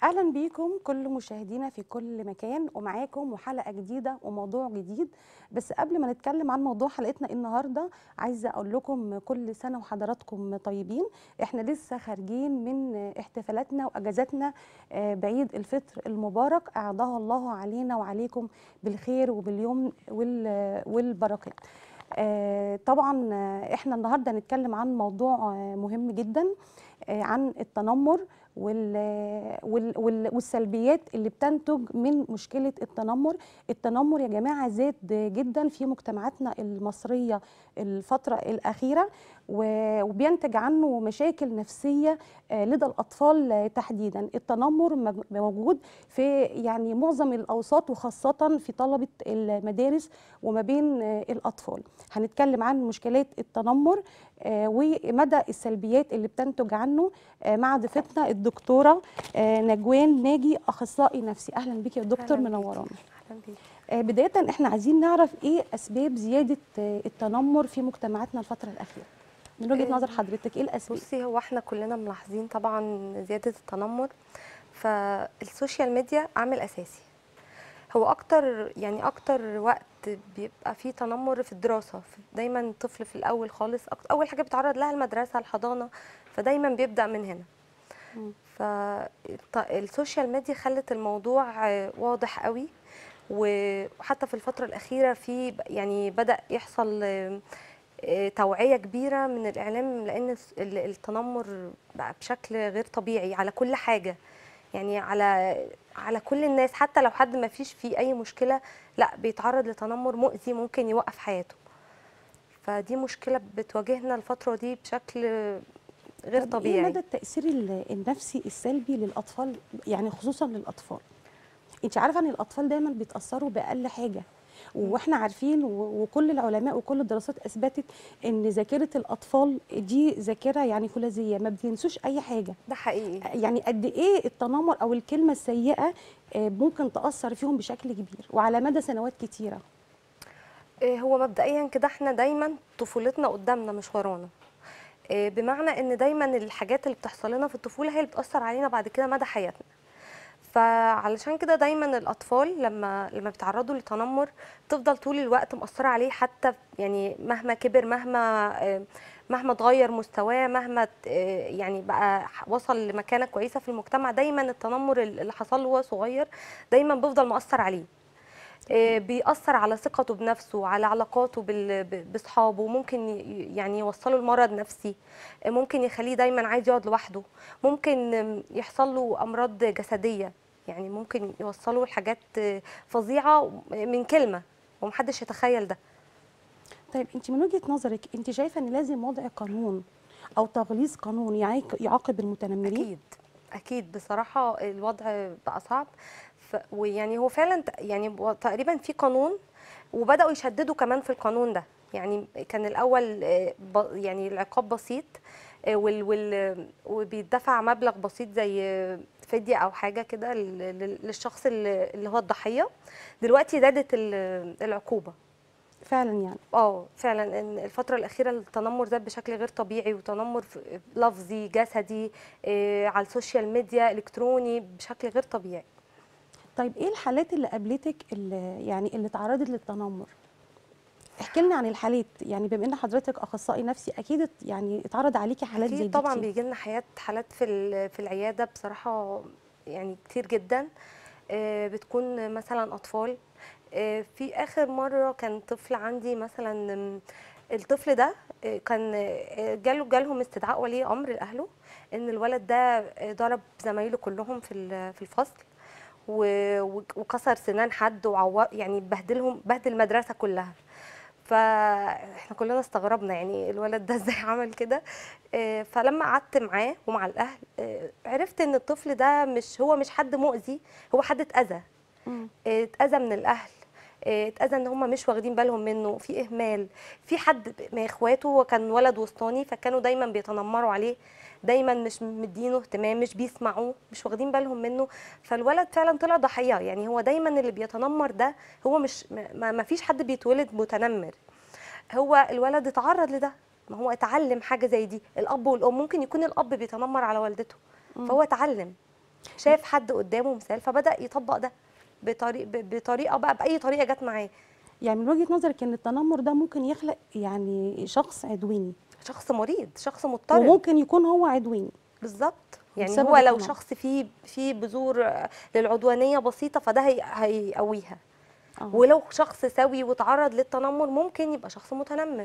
اهلا بيكم كل مشاهدينا في كل مكان ومعاكم وحلقه جديده وموضوع جديد بس قبل ما نتكلم عن موضوع حلقتنا النهارده عايزه اقول لكم كل سنه وحضراتكم طيبين احنا لسه خارجين من احتفالاتنا واجازاتنا آه، بعيد الفطر المبارك اعاده الله علينا وعليكم بالخير وباليوم وال- والبركات آه، طبعا آه، احنا النهارده هنتكلم عن موضوع آه، مهم جدا آه، عن التنمر وال وال وال والسلبيات اللي بتنتج من مشكله التنمر التنمر يا جماعه زاد جدا في مجتمعاتنا المصريه الفتره الاخيره و- وبينتج عنه مشاكل نفسيه آه، لدى الاطفال آه، تحديدا التنمر مج- موجود في يعني معظم الاوساط وخاصه في طلبه المدارس وما بين آه، الاطفال هنتكلم عن مشكلات التنمر آه، ومدى السلبيات اللي بتنتج عنه آه، مع ضيفتنا الدكتوره آه، نجوان ناجي اخصائي نفسي اهلا بيكي يا دكتور أهلاً بيكي. منورانا اهلا بيك آه، بدايه احنا عايزين نعرف ايه اسباب زياده آه، التنمر في مجتمعاتنا الفتره الاخيره من وجهه آه، نظر حضرتك ايه الاسباب بصي هو احنا كلنا ملاحظين طبعا زياده التنمر فالسوشيال ميديا عامل اساسي هو اكتر يعني اكتر وقت بيبقى فيه تنمر في الدراسه دايما الطفل في الاول خالص أك- اول حاجه بيتعرض لها المدرسه الحضانه فدايما بيبدا من هنا مم. فالسوشيال ميديا خلت الموضوع آه، واضح قوي وحتى في الفترة الأخيرة في ب- يعني بدأ يحصل آه، آه، توعية كبيرة من الإعلام لأن الس- ال- التنمر بقى بشكل غير طبيعي على كل حاجة يعني على على كل الناس حتى لو حد ما فيش فيه أي مشكلة لا بيتعرض لتنمر مؤذي ممكن يوقف حياته فدي مشكلة بتواجهنا الفترة دي بشكل غير طب ايه طبيعي مدى التاثير ال- النفسي السلبي للاطفال يعني خصوصا للاطفال انت عارفه ان الاطفال دايما بيتاثروا باقل حاجه واحنا عارفين و- وكل العلماء وكل الدراسات اثبتت ان ذاكره الاطفال دي ذاكره يعني فولاذيه ما بينسوش اي حاجه ده حقيقي يعني قد ايه التنمر او الكلمه السيئه آه، ممكن تاثر فيهم بشكل كبير وعلى مدى سنوات كتيره إيه هو مبدئيا كده احنا دايما طفولتنا قدامنا مش ورانا إيه بمعنى ان دايما الحاجات اللي بتحصل لنا في الطفوله هي اللي بتاثر علينا بعد كده مدى حياتنا فعلشان كده دايما الاطفال لما لما بيتعرضوا للتنمر تفضل طول الوقت مأثره عليه حتى يعني مهما كبر مهما آه، مهما اتغير مستواه مهما ت- آه، يعني بقى ح- وصل لمكانه كويسه في المجتمع دايما التنمر اللي حصل له وهو صغير دايما بيفضل مأثر عليه آه، بيأثر على ثقته بنفسه على علاقاته بال- ب- بأصحابه ممكن ي- يعني يوصله لمرض نفسي آه، ممكن يخليه دايما عايز يقعد لوحده ممكن آم، يحصل له أمراض جسدية يعني ممكن يوصله لحاجات آه، فظيعة من كلمة ومحدش يتخيل ده طيب انت من وجهه نظرك انت شايفه ان لازم وضع قانون او تغليظ قانون يعاق- يعاقب المتنمرين اكيد اكيد بصراحه الوضع بقى صعب ف... ويعني هو فعلا ت- يعني و- تقريبا في قانون وبداوا يشددوا كمان في القانون ده يعني كان الاول آه، ب... يعني العقاب بسيط آه، وال... وال... وبيدفع مبلغ بسيط زي آه، فديه او حاجه كده لل- لل- للشخص اللي اللي هو الضحيه دلوقتي زادت ال- العقوبه فعلا يعني اه فعلا ان الفتره الاخيره التنمر زاد بشكل غير طبيعي وتنمر ف- لفظي جسدي آه، على السوشيال ميديا الكتروني بشكل غير طبيعي طيب ايه الحالات اللي قابلتك اللي يعني اللي تعرضت للتنمر احكي لنا عن الحالات يعني بما ان حضرتك اخصائي نفسي اكيد ات- يعني اتعرض عليكي حالات زي دي اكيد طبعا كتير. بيجي لنا حياه حالات في ال- في العياده بصراحه يعني كتير جدا آه، بتكون مثلا اطفال آه، في اخر مره كان طفل عندي مثلا آم، الطفل ده آه، كان آه، جاله جالهم استدعاء ولي امر لاهله ان الولد ده آه، ضرب زمايله كلهم في ال- في الفصل و- و- وكسر سنان حد وعور يعني بهدلهم بهدل المدرسه كلها فاحنا كلنا استغربنا يعني الولد ده ازاي عمل كده آه، فلما قعدت معاه ومع الاهل آه، عرفت ان الطفل ده مش هو مش حد مؤذي هو حد اتاذى مم. آه، اتاذى من الاهل آه، اتاذى ان هم مش واخدين بالهم منه في اهمال في حد من اخواته هو كان ولد وسطاني فكانوا دايما بيتنمروا عليه دايما مش مدينه اهتمام مش بيسمعوه مش واخدين بالهم منه فالولد فعلا طلع ضحيه يعني هو دايما اللي بيتنمر ده هو مش ما ما فيش حد بيتولد متنمر هو الولد اتعرض لده ما هو اتعلم حاجه زي دي الاب والام ممكن يكون الاب بيتنمر على والدته مم. فهو اتعلم شاف حد قدامه مثال فبدا يطبق ده بطريق ب- بطريقه بقى باي طريقه جت معاه يعني من وجهه نظرك ان التنمر ده ممكن يخلق يعني شخص عدواني شخص مريض شخص مضطرب وممكن يكون هو عدواني بالظبط يعني بسبب هو لو التنمر. شخص فيه فيه بذور آه، للعدوانيه بسيطه فده هي- هيقويها اه ولو شخص سوي وتعرض للتنمر ممكن يبقى شخص متنمر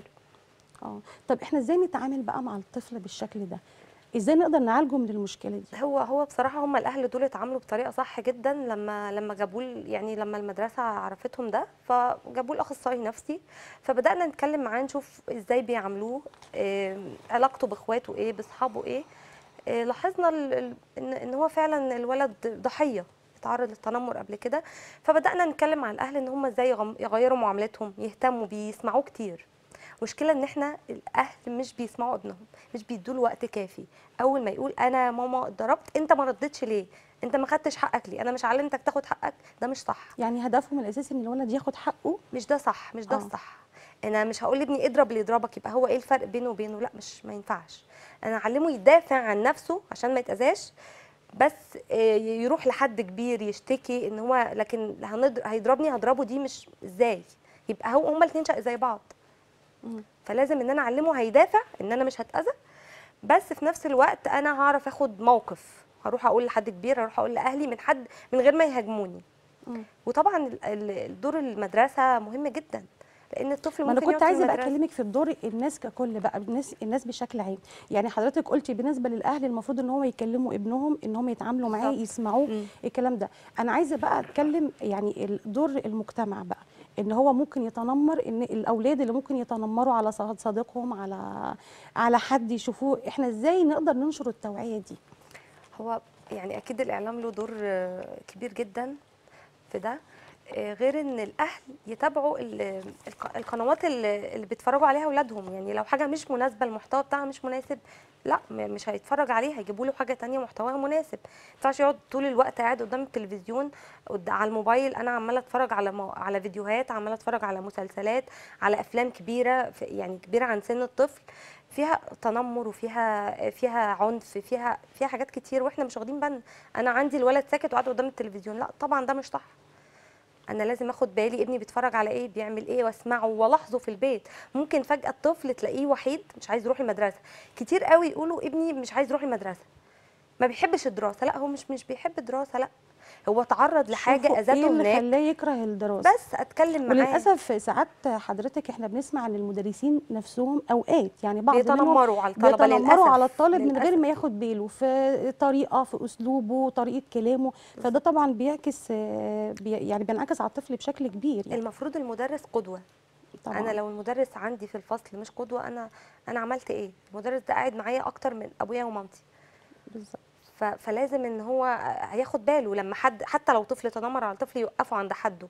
اه طب احنا ازاي نتعامل بقى مع الطفل بالشكل ده ازاي نقدر نعالجه من المشكله دي هو هو بصراحه هم الاهل دول اتعاملوا بطريقه صح جدا لما لما جابوه ال- يعني لما المدرسه عرفتهم ده فجابوه الاخصائي نفسي فبدانا نتكلم معاه نشوف ازاي بيعاملوه آه، علاقته باخواته ايه باصحابه ايه آه، لاحظنا ال- ال- ان ان هو فعلا الولد ضحيه اتعرض للتنمر قبل كده فبدانا نتكلم مع الاهل ان هم ازاي يغم- يغيروا معاملتهم يهتموا بيه يسمعوه كتير المشكله ان احنا الاهل مش بيسمعوا ابنهم مش بيدوا له وقت كافي اول ما يقول انا يا ماما اتضربت انت ما ردتش ليه انت ما خدتش حقك ليه انا مش علمتك تاخد حقك ده مش صح يعني هدفهم الاساسي ان الولد ياخد حقه مش ده صح مش ده آه. الصح انا مش هقول لابني اضرب اللي يضربك يبقى هو ايه الفرق بينه وبينه لا مش ما ينفعش انا اعلمه يدافع عن نفسه عشان ما يتاذاش بس آه، يروح لحد كبير يشتكي ان هو لكن هنضر... هيضربني هضربه دي مش ازاي يبقى هو هما الاثنين زي بعض مم. فلازم ان انا اعلمه هيدافع ان انا مش هتاذى بس في نفس الوقت انا هعرف اخد موقف هروح اقول لحد كبير هروح اقول لاهلي من حد من غير ما يهاجموني مم. وطبعا ال- ال- دور المدرسه مهم جدا لان الطفل ما انا ممكن كنت يقعد في عايزه بقى المدرسة. اكلمك في الدور الناس ككل بقى الناس الناس بشكل عام يعني حضرتك قلتي بالنسبه للاهل المفروض ان هم يكلموا ابنهم ان هم يتعاملوا معاه بالظبط. يسمعوه مم. الكلام ده انا عايزه بقى اتكلم يعني ال- دور المجتمع بقى ان هو ممكن يتنمر ان الاولاد اللي ممكن يتنمروا على ص- صديقهم على على حد يشوفوه احنا ازاي نقدر ننشر التوعيه دي هو يعني اكيد الاعلام له دور آه، كبير جدا في ده آه، غير ان الاهل يتابعوا ال- الق- القنوات اللي اللي بيتفرجوا عليها اولادهم يعني لو حاجه مش مناسبه المحتوى بتاعها مش مناسب لا م- مش هيتفرج عليها هيجيبوا له حاجه تانية محتواها مناسب ما ينفعش يقعد طول الوقت قاعد قدام التلفزيون قد- على الموبايل انا عماله اتفرج على مو... على فيديوهات عماله اتفرج على مسلسلات على افلام كبيره في- يعني كبيره عن سن الطفل فيها تنمر وفيها فيها عنف فيها فيها حاجات كتير واحنا مش واخدين بالنا انا عندي الولد ساكت وقاعد قدام التلفزيون لا طبعا ده مش صح انا لازم اخد بالي ابني بيتفرج على ايه بيعمل ايه واسمعه والاحظه في البيت ممكن فجاه الطفل تلاقيه وحيد مش عايز يروح المدرسه كتير قوي يقولوا ابني مش عايز يروح المدرسه ما بيحبش الدراسه لا هو مش مش بيحب الدراسه لا هو تعرض لحاجه شوفوا اذته ايه اللي هناك خلاه يكره الدراسه بس اتكلم معاه وللاسف ساعات حضرتك احنا بنسمع ان المدرسين نفسهم اوقات يعني بعض منهم بيتنمروا على الطلبه بيتنمروا للاسف على الطالب من غير للأسف. ما ياخد باله في طريقه في اسلوبه طريقه كلامه فده طبعا بيعكس آه، بي يعني بينعكس على الطفل بشكل كبير يعني المفروض المدرس قدوه طبعا انا لو المدرس عندي في الفصل مش قدوه انا انا عملت ايه المدرس ده قاعد معايا اكتر من ابويا ومامتي بالظبط ف- فلازم ان هو هياخد باله لما حد حتى لو طفل تنمر على طفل يوقفه عند حده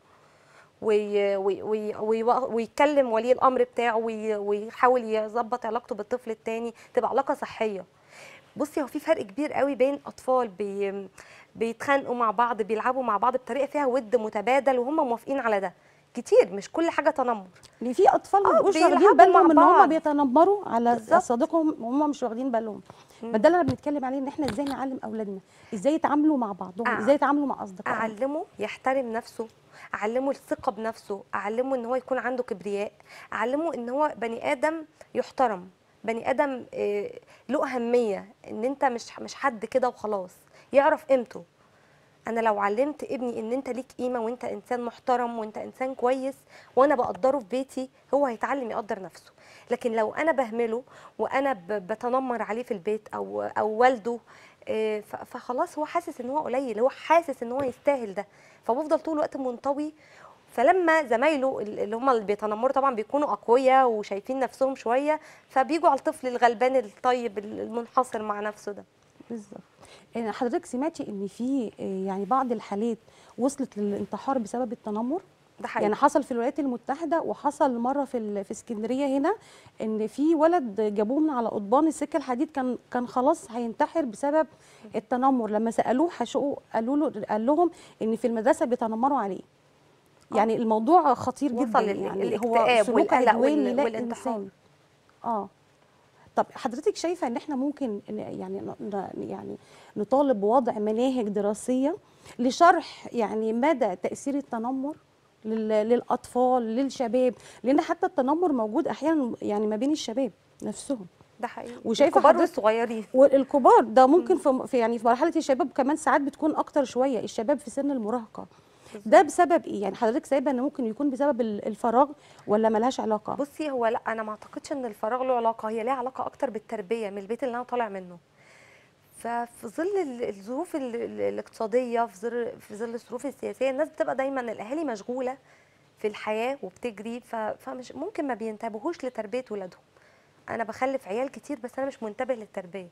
وي وي وي وي ويتكلم ولي الامر بتاعه وي ويحاول يظبط علاقته بالطفل التاني تبقى علاقه صحيه بصي هو في فرق كبير قوي بين اطفال بي بيتخانقوا مع بعض بيلعبوا مع بعض بطريقه فيها ود متبادل وهم موافقين على ده كتير مش كل حاجه تنمر ان في اطفال ما آه، بيبقوش بيلعبوا واخدين بالهم مع ان هم بعض. بيتنمروا على بالظبط. صديقهم وهم مش واخدين بالهم ما ده اللي انا بنتكلم عليه ان احنا ازاي نعلم اولادنا ازاي يتعاملوا مع بعضهم آه. ازاي يتعاملوا مع اصدقائهم اعلمه يحترم نفسه اعلمه الثقه بنفسه اعلمه ان هو يكون عنده كبرياء اعلمه ان هو بني ادم يحترم بني ادم آه، له اهميه ان انت مش مش حد كده وخلاص يعرف قيمته انا لو علمت ابني ان انت ليك قيمه وانت انسان محترم وانت انسان كويس وانا بقدره في بيتي هو هيتعلم يقدر نفسه لكن لو انا بهمله وانا ب- بتنمر عليه في البيت او او والده آه، ف- فخلاص هو حاسس ان هو قليل هو حاسس ان هو يستاهل ده فبفضل طول الوقت منطوي فلما زمايله ال- اللي هم اللي بيتنمروا طبعا بيكونوا اقوياء وشايفين نفسهم شويه فبيجوا على الطفل الغلبان الطيب المنحصر مع نفسه ده بالظبط يعني حضرتك سمعتي ان في آه، يعني بعض الحالات وصلت للانتحار بسبب التنمر ده حقيقي يعني حصل في الولايات المتحده وحصل مره في ال- في اسكندريه هنا ان في ولد جابوه من على قضبان السكه الحديد كان كان خلاص هينتحر بسبب التنمر لما سالوه حشقوا قالوا له قال لهم ان في المدرسه بيتنمروا عليه يعني الموضوع خطير وصل جدا ال- يعني الاكتئاب هو سلوك والقلق عدواني وال- لا والانتحار. انسان اه طب حضرتك شايفه ان احنا ممكن ن- يعني ن- ن- يعني نطالب بوضع مناهج دراسيه لشرح يعني مدى تاثير التنمر لل- للاطفال للشباب لان حتى التنمر موجود احيانا يعني ما بين الشباب نفسهم ده حقيقي وشايفة الكبار حضرتك- والصغيرين والكبار ده ممكن في في- يعني في مرحله الشباب كمان ساعات بتكون اكتر شويه الشباب في سن المراهقه ده بسبب ايه يعني حضرتك سايبه ان ممكن يكون بسبب ال- الفراغ ولا ملهاش علاقه بصي هو لا انا ما اعتقدش ان الفراغ له علاقه هي ليها علاقه اكتر بالتربيه من البيت اللي انا طالع منه ففي ظل ال- الظروف ال- ال- الاقتصاديه في ظل في ظل الظروف السياسيه الناس بتبقى دايما الاهالي مشغوله في الحياه وبتجري ف- فمش ممكن ما بينتبهوش لتربيه ولادهم انا بخلف عيال كتير بس انا مش منتبه للتربيه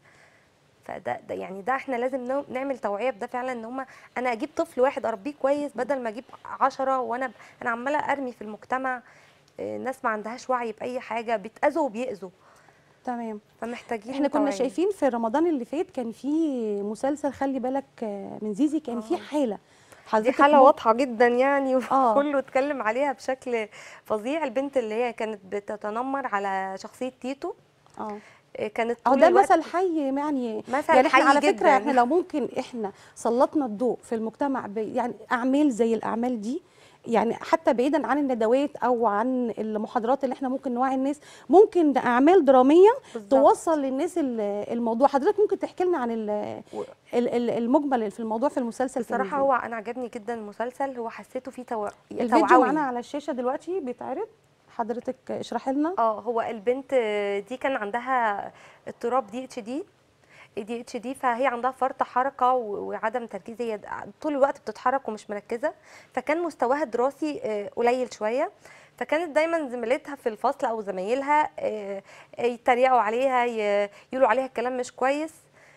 فده ده يعني ده احنا لازم نو- نعمل توعيه بده فعلا ان هم انا اجيب طفل واحد اربيه كويس بدل ما اجيب عشرة وانا ب- انا عماله ارمي في المجتمع آه، ناس ما عندهاش وعي باي حاجه بيتاذوا وبيأذوا تمام فمحتاجين احنا كنا توعية. شايفين في رمضان اللي فات كان في مسلسل خلي بالك آه، من زيزي كان في آه. حاله دي حضرتك حاله مم- واضحه جدا يعني آه. وكله اتكلم عليها بشكل فظيع البنت اللي هي كانت بتتنمر على شخصيه تيتو اه آه، كانت اه طول ده الوقت مثل حي يعني مثل يعني احنا حي على فكره جداً. احنا لو ممكن احنا سلطنا الضوء في المجتمع ب يعني اعمال زي الاعمال دي يعني حتى بعيدا عن الندوات او عن المحاضرات اللي احنا ممكن نوعي الناس ممكن اعمال دراميه بالظبط. توصل للناس ال- الموضوع حضرتك ممكن تحكي لنا عن ال- و- ال- ال- المجمل في الموضوع في المسلسل كان بصراحه إزاي؟ هو انا عجبني جدا المسلسل هو حسيته فيه تو... الفيديو توعوي. معانا على الشاشه دلوقتي بيتعرض حضرتك اشرحي لنا اه هو البنت دي كان عندها اضطراب دي اتش دي دي اتش دي فهي عندها فرط حركه و- وعدم تركيز هي طول الوقت بتتحرك ومش مركزه فكان مستواها الدراسي آه، قليل شويه فكانت دايما زميلتها في الفصل او زمايلها آه، يتريقوا عليها ي- يقولوا عليها الكلام مش كويس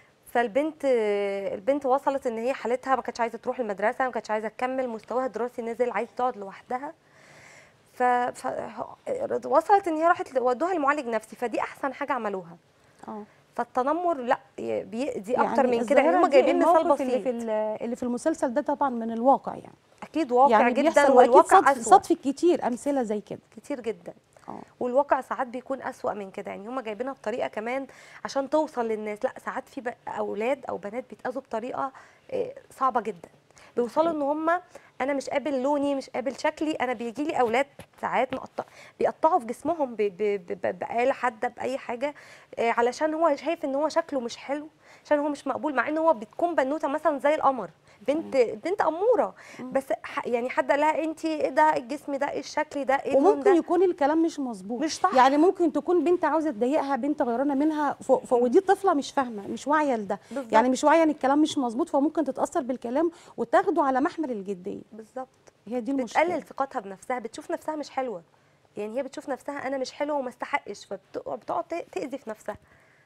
فالبنت آه، البنت وصلت ان هي حالتها ما كانتش عايزه تروح المدرسه ما كانتش عايزه تكمل مستواها الدراسي نزل عايزه تقعد لوحدها ف... ف... وصلت ان هي راحت ودوها لمعالج نفسي فدي احسن حاجه عملوها اه التنمر لا ي- بيأذي اكتر من كده الظاهرة يعني هم دي جايبين مثال الموقف بسيط اللي في ال- اللي في المسلسل ده طبعا من الواقع يعني اكيد واقع يعني جدا بيحصل واكيد والواقع صدف, اسوأ صدف كتير امثله زي كده كتير جدا اه والواقع ساعات بيكون أسوأ من كده يعني هم جايبينها بطريقه كمان عشان توصل للناس لا ساعات في ب- اولاد او بنات بيتاذوا بطريقه آه، صعبه جدا بيوصلوا ان هم انا مش قابل لوني مش قابل شكلي انا بيجي لي اولاد ساعات مقطع بيقطعوا في جسمهم ب- ب- ب- بآلة حاده باي حاجه آه، علشان هو شايف ان هو شكله مش حلو عشان هو مش مقبول مع ان هو بتكون بنوته مثلا زي القمر بنت بنت اموره بس ح- يعني حد قال لها انت ايه ده الجسم ده ايه الشكل ده ايه اللون وممكن ده يكون الكلام مش مظبوط مش صح. يعني ممكن تكون بنت عاوزه تضايقها بنت غيرانه منها ف... ف... ودي طفله مش فاهمه مش واعيه لده بالظبط. يعني مش واعيه ان الكلام مش مظبوط فممكن تتاثر بالكلام وتاخده على محمل الجديه بالظبط هي دي المشكله بتقلل ثقتها بنفسها بتشوف نفسها مش حلوه يعني هي بتشوف نفسها انا مش حلوه وما استحقش فبتقعد تاذي في نفسها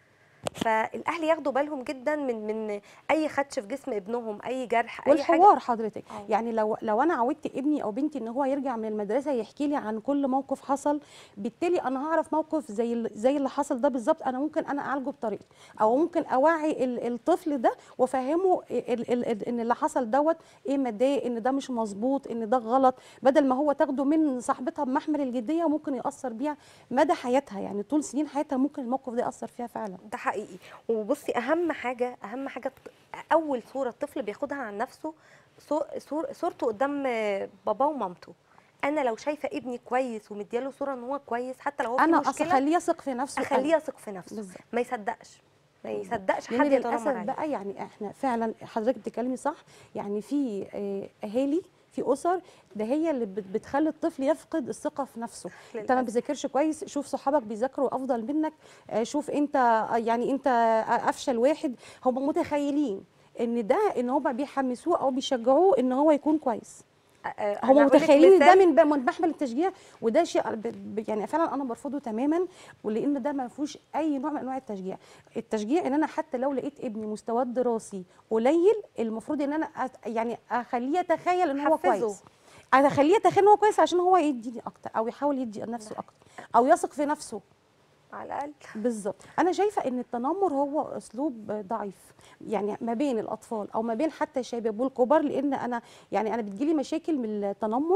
فالاهل ياخدوا بالهم جدا من من اي خدش في جسم ابنهم اي جرح اي حاجه والحوار حضرتك آه. يعني لو لو انا عودت ابني او بنتي ان هو يرجع من المدرسه يحكي لي عن كل موقف حصل بالتالي انا هعرف موقف زي ال- زي اللي حصل ده بالظبط انا ممكن انا اعالجه بطريقتي او ممكن اوعي ال- الطفل ده وافهمه ال- ال- ال- ان اللي حصل دوت ايه مضايق ان ده مش مظبوط ان ده غلط بدل ما هو تاخده من صاحبتها بمحمل الجديه وممكن ياثر بيها مدى حياتها يعني طول سنين حياتها ممكن الموقف ده ياثر فيها فعلا ده حقيقي وبصي اهم حاجه اهم حاجه الط- اول صوره الطفل بياخدها عن نفسه صو- صور صورته قدام باباه ومامته انا لو شايفه ابني كويس ومدياله صوره ان هو كويس حتى لو هو في انا اصل مشكله اخليه يثق في نفسه أنا. اخليه يثق في نفسه بالظبط. ما يصدقش ما يصدقش لان حد يتنمر للاسف عليه بقى يعني احنا فعلا حضرتك بتتكلمي صح يعني في آه، اهالي في اسر ده هي اللي بت- بتخلي الطفل يفقد الثقه في نفسه انت ما للأسف. بتذاكرش كويس شوف صحابك بيذاكروا افضل منك آه، شوف انت آه، يعني انت آه، افشل واحد هم متخيلين ان ده ان هم بيحمسوه او بيشجعوه ان هو يكون كويس آه، هم أنا هقول لك متخيلين ده مثال. من ب- من محمل التشجيع وده شيء ب- ب- يعني فعلا انا برفضه تماما ولان ده ما فيهوش اي نوع من انواع التشجيع التشجيع ان انا حتى لو لقيت ابني مستواه الدراسي قليل المفروض ان انا أت يعني اخليه يتخيل ان هو حفزه. كويس اخليه يتخيل ان هو كويس عشان هو يديني اكتر او يحاول يدي نفسه اكتر او يثق في نفسه على الاقل بالظبط انا شايفه ان التنمر هو اسلوب ضعيف يعني ما بين الاطفال او ما بين حتى الشباب والكبار لان انا يعني انا بتجيلي مشاكل من التنمر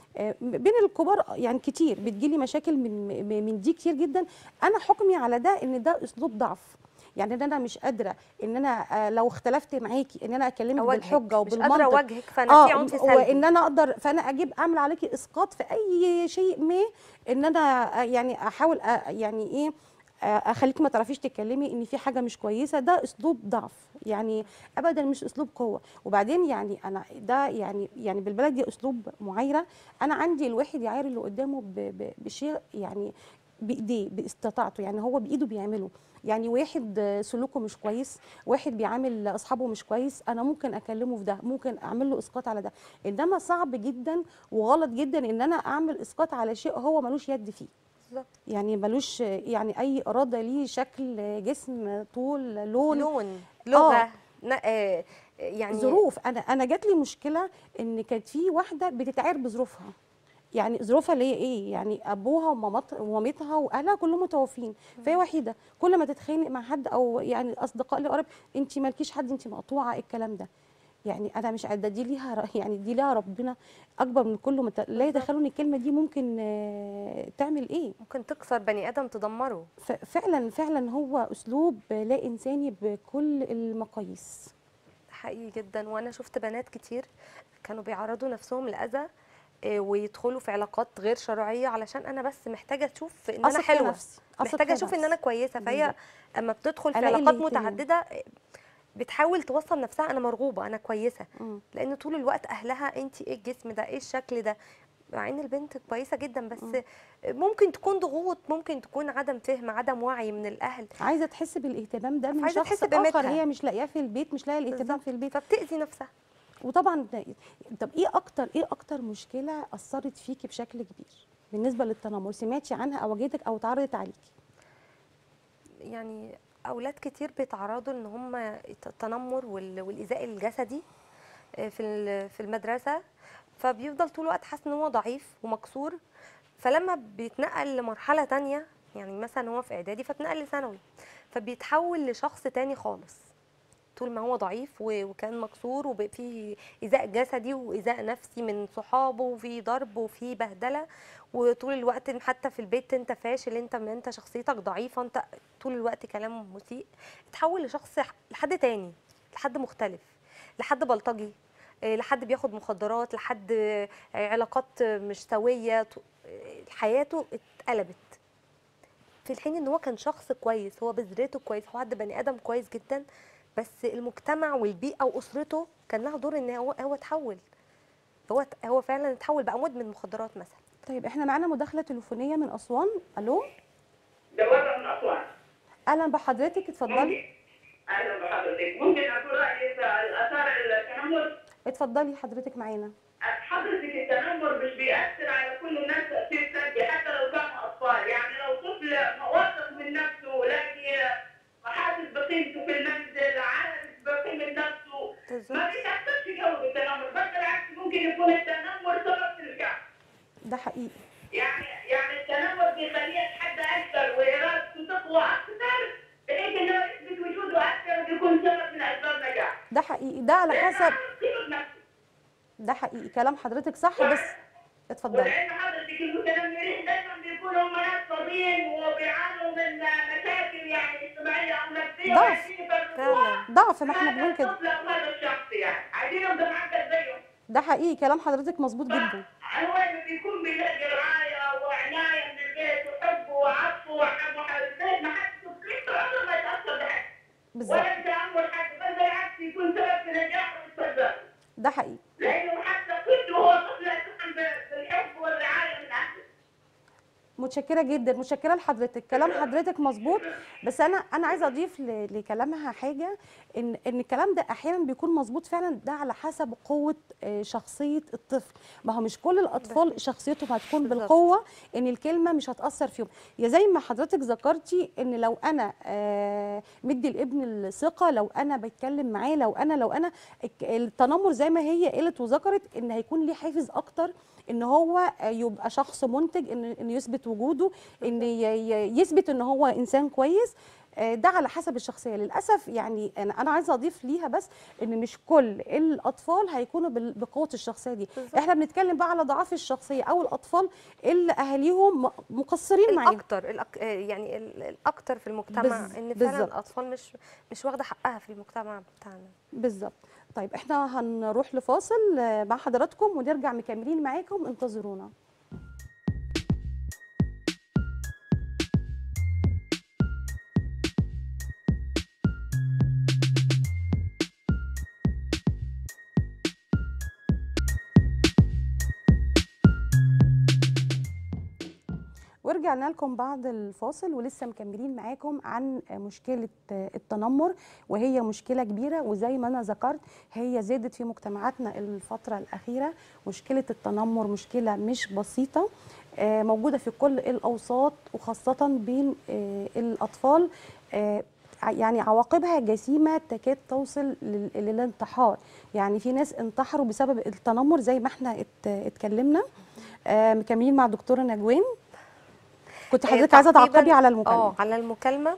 آه، بين الكبار يعني كتير بتجيلي مشاكل من م- من دي كتير جدا انا حكمي على ده ان ده اسلوب ضعف يعني ان انا مش قادره ان انا آه، لو اختلفت معاكي ان انا اكلمك أواجهك. بالحجه مش قادره وبالمنطق اواجهك فانا في عنف سلبي وان انا اقدر فانا اجيب اعمل عليكي اسقاط في اي شيء ما ان انا آه، يعني احاول آه، يعني ايه آه، اخليك ما تعرفيش تتكلمي ان في حاجه مش كويسه ده اسلوب ضعف يعني ابدا مش اسلوب قوه وبعدين يعني انا ده يعني يعني بالبلدي اسلوب معايره انا عندي الواحد يعاير اللي قدامه ب- ب- بشيء يعني بايديه باستطاعته يعني هو بايده بيعمله يعني واحد آه، سلوكه مش كويس واحد بيعامل اصحابه مش كويس انا ممكن اكلمه في ده ممكن اعمل له اسقاط على ده انما صعب جدا وغلط جدا ان انا اعمل اسقاط على شيء هو ملوش يد فيه بالظبط يعني ملوش يعني اي اراده ليه شكل جسم طول لون لون لغه ن- آه، يعني ظروف انا انا جات لي مشكله ان كانت في واحده بتتعير بظروفها يعني ظروفها اللي هي ايه يعني ابوها ومامت ومامتها واهلها كلهم متوفين فهي وحيده كل ما تتخانق مع حد او يعني اصدقاء اللي قرب انت مالكيش حد انت مقطوعه الكلام ده يعني انا مش قادره دي ليها ر- يعني دي ليها ربنا اكبر من كل مت... لا بالظبط. يتخيلوا ان الكلمه دي ممكن آه، تعمل ايه ممكن تكسر بني ادم تدمره ف- فعلا فعلا هو اسلوب لا انساني بكل المقاييس حقيقي جدا وانا شفت بنات كتير كانوا بيعرضوا نفسهم لاذى آه، ويدخلوا في علاقات غير شرعيه علشان انا بس محتاجه اشوف ان انا أثق في حلوه نفسي، أثق محتاجه في اشوف ان نفسي. انا كويسه فهي بالظبط. اما بتدخل في ألاقي علاقات الاهتمام. متعدده آه، بتحاول توصل نفسها انا مرغوبه انا كويسه مم. لان طول الوقت اهلها انت ايه الجسم ده ايه الشكل ده مع ان البنت كويسه جدا بس ممكن تكون ضغوط ممكن تكون عدم فهم عدم وعي من الاهل عايزه تحس بالاهتمام ده من عايزة شخص تحس اخر بقيمتها. هي مش لاقياه في البيت مش لاقيه الاهتمام بالظبط. في البيت فبتاذي نفسها وطبعا ده- طب ايه اكتر ايه اكتر مشكله اثرت فيكي بشكل كبير بالنسبه للتنمر سمعتي عنها او واجهتك او اتعرضت عليكي يعني اولاد كتير بيتعرضوا ان هم التنمر وال- والايذاء الجسدي آه، في ال- في المدرسه فبيفضل طول الوقت حاسس ان هو ضعيف ومكسور فلما بيتنقل لمرحله تانية يعني مثلا هو في اعدادي فاتنقل لثانوي فبيتحول لشخص تاني خالص طول ما هو ضعيف و- وكان مكسور وفي ايذاء جسدي وايذاء نفسي من صحابه وفي ضرب وفي بهدله وطول الوقت حتى في البيت انت فاشل انت ما انت شخصيتك ضعيفه انت طول الوقت كلام مسيء اتحول لشخص ح- لحد تاني لحد مختلف لحد بلطجي آه، لحد بياخد مخدرات لحد آه، علاقات مش سويه ط- آه، حياته اتقلبت في الحين ان هو كان شخص كويس هو بذرته كويس هو حد بني ادم كويس جدا بس المجتمع والبيئه واسرته كان لها دور ان هو هو اتحول هو هو فعلا اتحول بقى مدمن مخدرات مثلا طيب احنا معانا مداخله تليفونيه من اسوان الو ده وضع من أسوان اهلا بحضرتك اتفضلي ممكن أهلا بحضرتك ممكن أقول رأيي في آثار التنمر اتفضلي حضرتك معانا حضرتك التنمر مش بيأثر على كل الناس تأثير سلبي حتى لو كانوا أطفال يعني لو طفل واثق من نفسه لاقي حاسس بقيمته في المنزل عارف بقيمة نفسه بالظبط. ما بيتأثرش قوي بالتنمر بل بالعكس ممكن يكون التنمر سبب في الكعب ده حقيقي يعني يعني التنمر بيخليه يتحدى اكثر وارادته تقوى اكثر بحيث انه يثبت وجوده اكثر ويكون سبب من اسباب نجاح. ده حقيقي ده على حسب قيمه نفسه ده حقيقي كلام حضرتك صح بس اتفضلي ولان حضرتك المتنمرين دائما بيكونوا هم ناس فاضيين وبيعانوا من مشاكل يعني اجتماعيه او نفسيه ضعف. وعايزين يفرقوها فعلا ضعف ما احنا هذا بنقول كده الطفل او هذا الشخص يعني عايزينهم بمعدل زيهم. ده حقيقي كلام حضرتك مظبوط جدا هو اللي بيكون بيلاقي رعايه وعنايه من البيت وحب وعطف وحب البيت ما حد تفكير عمره ما يتاثر بحد بالظبط ولا تامل حد بل بالعكس يكون سبب في نجاحه واستقراره ده حقيقي لانه حتى طفله هو طفل يتحمل بالحب والرعايه من اهله متشكره جدا متشكره لحضرتك كلام حضرتك مظبوط بس انا انا عايزه اضيف ل- لكلامها حاجه ان ان الكلام ده احيانا بيكون مظبوط فعلا ده على حسب قوه آه، شخصيه الطفل ما هو مش كل الاطفال شخصيتهم هتكون بالظبط. بالقوه ان الكلمه مش هتاثر فيهم يا زي ما حضرتك ذكرتي ان لو انا آه، مدي الابن الثقه لو انا بتكلم معاه لو انا لو انا الك- التنمر زي ما هي قالت وذكرت ان هيكون ليه حافز اكتر ان هو آه، يبقى شخص منتج ان ان يثبت وجوده ان ي- ي- يثبت ان هو انسان كويس آه، ده على حسب الشخصيه للاسف يعني انا انا عايزه اضيف ليها بس ان مش كل الاطفال هيكونوا بال- بقوه الشخصيه دي بالظبط. احنا بنتكلم بقى على ضعاف الشخصيه او الاطفال اللي اهاليهم م- مقصرين معاهم الاكتر الأك... آه، يعني ال- الاكتر في المجتمع بز- ان بالظبط. فعلا الاطفال مش مش واخده حقها في المجتمع بتاعنا بالظبط طيب احنا هنروح لفاصل آه، مع حضراتكم ونرجع مكملين معاكم انتظرونا ورجعنا لكم بعد الفاصل ولسه مكملين معاكم عن مشكلة التنمر وهي مشكلة كبيرة وزي ما أنا ذكرت هي زادت في مجتمعاتنا الفترة الأخيرة مشكلة التنمر مشكلة مش بسيطة آه، موجودة في كل الأوساط وخاصة بين آه، الأطفال آه، ع- يعني عواقبها جسيمة تكاد توصل لل- للانتحار يعني في ناس انتحروا بسبب التنمر زي ما احنا ات- اتكلمنا آه، مكملين مع دكتورة نجوان كنت آه، حضرتك عايزه تعقيباً- تعقبي على المكالمه اه على المكالمه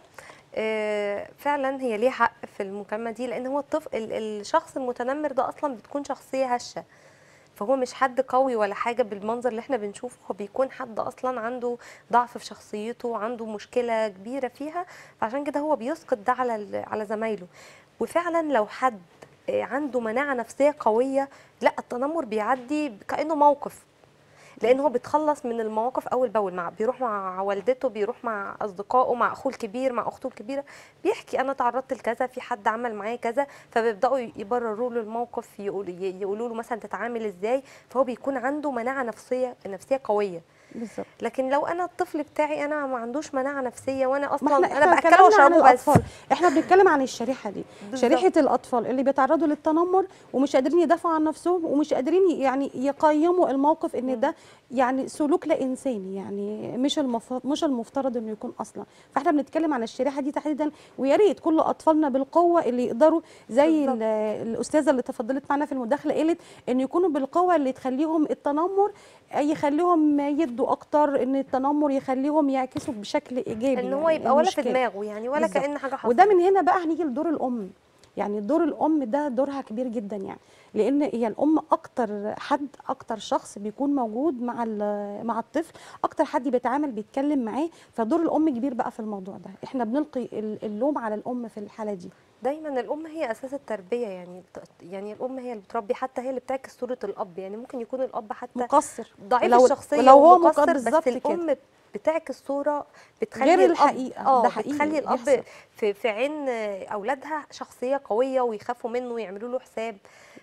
آه، فعلا هي ليها حق في المكالمه دي لان هو الطفل ال- الشخص المتنمر ده اصلا بتكون شخصيه هشه فهو مش حد قوي ولا حاجه بالمنظر اللي احنا بنشوفه هو بيكون حد اصلا عنده ضعف في شخصيته عنده مشكله كبيره فيها فعشان كده هو بيسقط ده على ال- على زمايله وفعلا لو حد آه، عنده مناعه نفسيه قويه لا التنمر بيعدي كانه موقف لان هو بيتخلص من المواقف اول باول مع بيروح مع والدته بيروح مع اصدقائه مع اخوه الكبير مع اخته الكبيره بيحكي انا تعرضت لكذا في حد عمل معايا كذا فبيبداوا يبرروا له الموقف يقول يقولوا له مثلا تتعامل ازاي فهو بيكون عنده مناعه نفسيه نفسيه قويه بالظبط لكن لو انا الطفل بتاعي انا ما عندوش مناعه نفسيه وانا ما اصلا احنا انا احنا باكله اتكلمنا عن واشربه بس الاطفال احنا بنتكلم عن الشريحه دي بالظبط. شريحه الاطفال اللي بيتعرضوا للتنمر ومش قادرين يدافعوا عن نفسهم ومش قادرين يعني يقيموا الموقف ان ده يعني سلوك لا انساني يعني مش المفروض مش المفترض انه يكون اصلا فاحنا بنتكلم عن الشريحه دي تحديدا ويا ريت كل اطفالنا بالقوه اللي يقدروا زي بالظبط. ال- الاستاذه اللي تفضلت معنا في المداخله قالت ان يكونوا بالقوه اللي تخليهم التنمر يخليهم يدوا اكتر ان التنمر يخليهم يعكسوا بشكل ايجابي ان هو يعني يبقى ولا في المشكلة. دماغه يعني ولا بالظبط. كان حاجه حصلت وده من هنا بقى هنيجي لدور الام يعني دور الام ده دورها كبير جدا يعني لان هي الام اكتر حد اكتر شخص بيكون موجود مع ال- مع الطفل اكتر حد بيتعامل بيتكلم معاه فدور الام كبير بقى في الموضوع ده احنا بنلقي ال- اللوم على الام في الحاله دي دايما الام هي اساس التربيه يعني يعني الام هي اللي بتربي حتى هي اللي بتعكس صوره الاب يعني ممكن يكون الاب حتى مقصر ضعيف لو- الشخصيه لو هو ومقصر مقصر بس بالظبط كده. الام بتعكس صوره بتخلي غير الأب- الحقيقة، اه ده حقيقي بتخلي الاب بيحصل. في في عين اولادها شخصيه قويه ويخافوا منه ويعملوا له حساب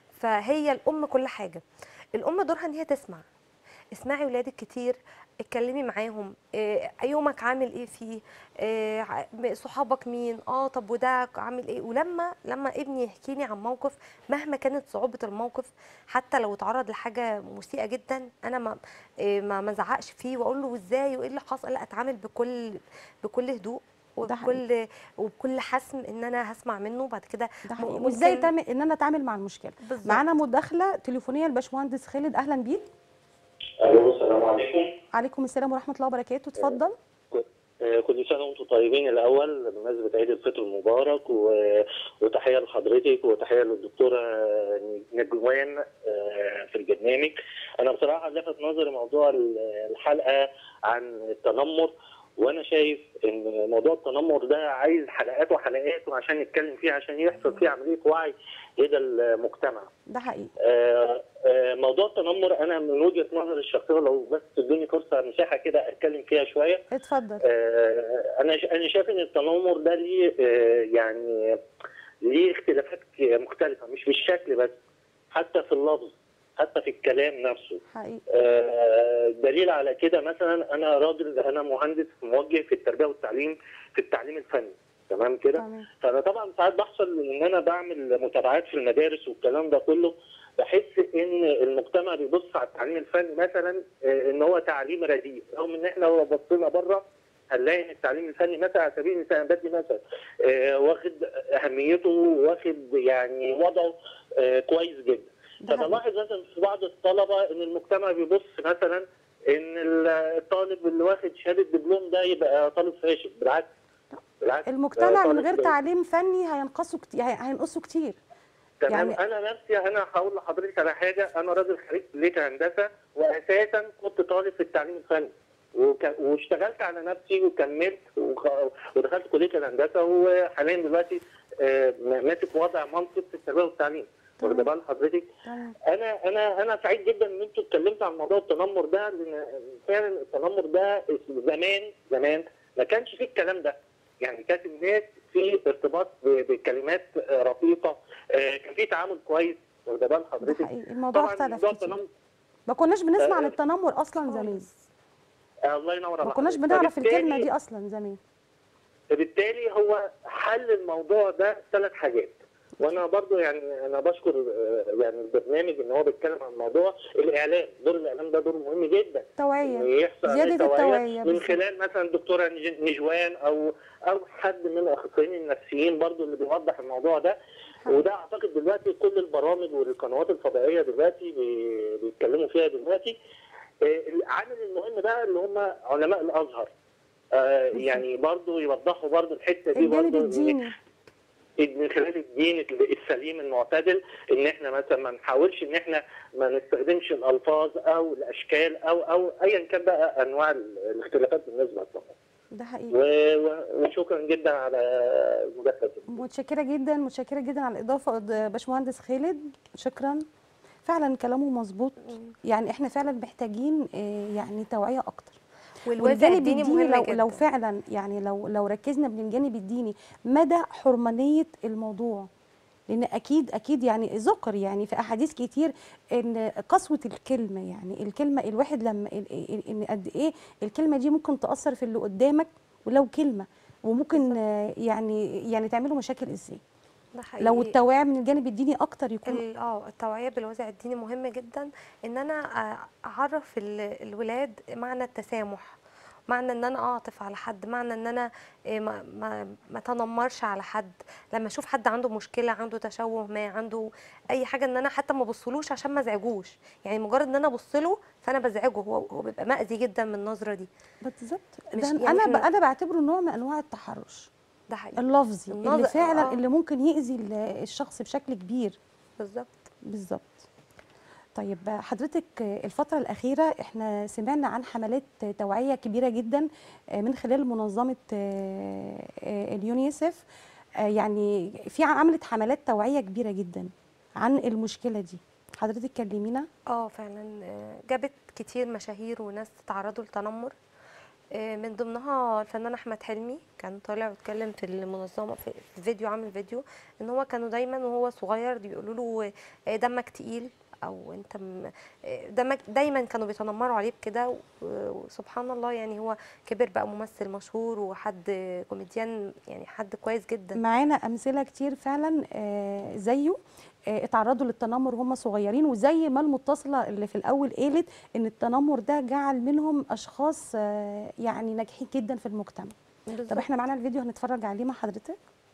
فهي الام كل حاجه الام دورها ان هي تسمع اسمعي ولادك كتير اتكلمي معاهم إيه يومك عامل ايه فيه إيه ع- م- صحابك مين اه طب وده عامل ايه ولما لما ابني يحكي لي عن موقف مهما كانت صعوبه الموقف حتى لو اتعرض لحاجه مسيئه جدا انا ما إيه ما ما ازعقش فيه واقول له ازاي وايه اللي حصل لا اتعامل بكل بكل هدوء ده حقيقي. وبكل وبكل حسم ان انا هسمع منه بعد كده ده م- حقيقي وازاي ممكن- تعمل ان انا اتعامل مع المشكله بالظبط. معانا مداخله تليفونيه الباشمهندس خالد اهلا بيك الو السلام عليكم عليكم السلام ورحمه الله وبركاته اتفضل آه، كل سنه وانتم طيبين الاول بمناسبه عيد الفطر المبارك و- وتحيه لحضرتك وتحيه للدكتوره نجوان آه، في البرنامج انا بصراحه لفت نظري موضوع ال- الحلقه عن التنمر وانا شايف ان موضوع التنمر ده عايز حلقات وحلقات وعشان نتكلم فيه عشان يحصل فيه عمليه وعي لدى المجتمع ده حقيقي آه، آه، موضوع التنمر انا من وجهه نظري الشخصيه لو بس تدوني فرصه مساحه كده اتكلم فيها شويه اتفضل آه، انا ش- انا شايف ان التنمر ده ليه آه، يعني ليه اختلافات ك- مختلفه مش في الشكل بس حتى في اللفظ حتى في الكلام نفسه حقيقي آه، دليل على كده مثلا انا راجل انا مهندس موجه في التربيه والتعليم في التعليم الفني تمام كده تمام فانا طبعا ساعات بحصل ان انا بعمل متابعات في المدارس والكلام ده كله بحس ان المجتمع بيبص على التعليم الفني مثلا آه، ان هو تعليم رديء رغم ان احنا لو بصينا بره هنلاقي ان التعليم الفني مثلا على سبيل المثال أنا بدي مثل آه، واخد اهميته واخد يعني وضعه آه، كويس جدا ده حقيقي. فبلاحظ مثلا في بعض الطلبه ان المجتمع بيبص مثلا ان ال- الطالب اللي واخد شهاده دبلوم ده يبقى طالب فاشل بالعكس بالعكس المجتمع ده من طالب غير تعليم فني هينقصوا كتير هينقصوا كتير تمام يعني- انا نفسي انا هقول لحضرتك على حاجه انا راجل خريج كليه هندسه واساسا كنت طالب في التعليم الفني وك- واشتغلت على نفسي وكملت وخ- ودخلت كليه الهندسه وحاليا دلوقتي آه، ماسك وضع منصب في التربيه والتعليم واخد بال حضرتك تمام انا انا انا سعيد جدا ان انتوا اتكلمتوا عن موضوع التنمر ده لان فعلا التنمر ده زمان زمان ما كانش فيه الكلام ده يعني كانت الناس في ارتباط ب- بكلمات آه، رقيقه آه، كان في تعامل كويس واخد بال ده حضرتك حقيقي الموضوع طبعا اختلف موضوع كتير التنمر ما كناش بنسمع عن آه، التنمر اصلا زمان خالص. آه، الله ينور ما عليك كناش بنعرف فبالتالي- الكلمه دي اصلا زمان فبالتالي هو حل الموضوع ده ثلاث حاجات وانا برضو يعني انا بشكر آه، يعني البرنامج ان هو بيتكلم عن موضوع الاعلام دور الاعلام ده دور مهم جدا توعيه إن يحصل عليه زيادة التوعية من بالظبط. خلال مثلا دكتوره نج- نجوان او او حد من الاخصائيين النفسيين برضو اللي بيوضح الموضوع ده وده اعتقد دلوقتي كل البرامج والقنوات الفضائيه دلوقتي بي- بيتكلموا فيها دلوقتي آه، العامل المهم بقى اللي هم علماء الازهر آه، يعني برضو يوضحوا برضو الحته دي الجانب برضو إن- الديني من خلال الدين السليم المعتدل ان احنا مثلا ما نحاولش ان احنا ما نستخدمش الالفاظ او الاشكال او او ايا كان بقى انواع ال- الاختلافات بالنسبه للطبع ده حقيقي و- و- وشكرا جدا على المداخله دي. متشكره جدا متشكره جدا على الاضافه قد- باشمهندس خالد شكرا فعلا كلامه مظبوط يعني احنا فعلا محتاجين آه، يعني توعيه اكتر والوازع والجانب الديني الديني مهم لو جدا لو فعلا يعني لو لو ركزنا من الجانب الديني مدى حرمانيه الموضوع لان اكيد اكيد يعني ذكر يعني في احاديث كتير ان قسوه الكلمه يعني الكلمه الواحد لما ال- ال- ان قد ايه الكلمه دي ممكن تاثر في اللي قدامك ولو كلمه وممكن آه، يعني يعني تعملوا مشاكل ازاي ده حقيقي. لو التوعيه من الجانب الديني اكتر يكون ال- اه التوعيه بالوازع الديني مهم جدا ان انا أ- اعرف ال- الولاد معنى التسامح معنى ان انا اعطف على حد معنى ان انا إيه، ما ما ما تنمرش على حد لما اشوف حد عنده مشكله عنده تشوه ما عنده اي حاجه ان انا حتى ما ابصلوش عشان ما ازعجوش يعني مجرد ان انا ابص له فانا بزعجه هو هو بيبقى مأذي جدا من النظره دي بالظبط مش- ده يعني انا ب- إحنا- انا بعتبره نوع من انواع التحرش ده حقيقي اللفظي اللي النظر- فعلا آه. اللي ممكن يأذي ال- الشخص بشكل كبير بالظبط بالظبط طيب حضرتك الفترة الأخيرة احنا سمعنا عن حملات توعية كبيرة جدا من خلال منظمة اليونيسف يعني في عملت حملات توعية كبيرة جدا عن المشكلة دي حضرتك كلمينا اه فعلا آه، جابت كتير مشاهير وناس تعرضوا للتنمر آه، من ضمنها الفنان احمد حلمي كان طالع واتكلم في المنظمه في في فيديو عامل فيديو ان هو كانوا دايما وهو صغير بيقولوا له آه، دمك تقيل او انت م- آه، دمك دايما كانوا بيتنمروا عليه بكده و- وسبحان الله يعني هو كبر بقى ممثل مشهور وحد كوميديان يعني حد كويس جدا معانا أمثلة كتير فعلا آه، زيه آه، اتعرضوا للتنمر وهم صغيرين وزي ما المتصلة اللي في الأول قالت إن التنمر ده جعل منهم أشخاص آه، يعني ناجحين جدا في المجتمع طب بالظبط. احنا معانا الفيديو هنتفرج عليه مع حضرتك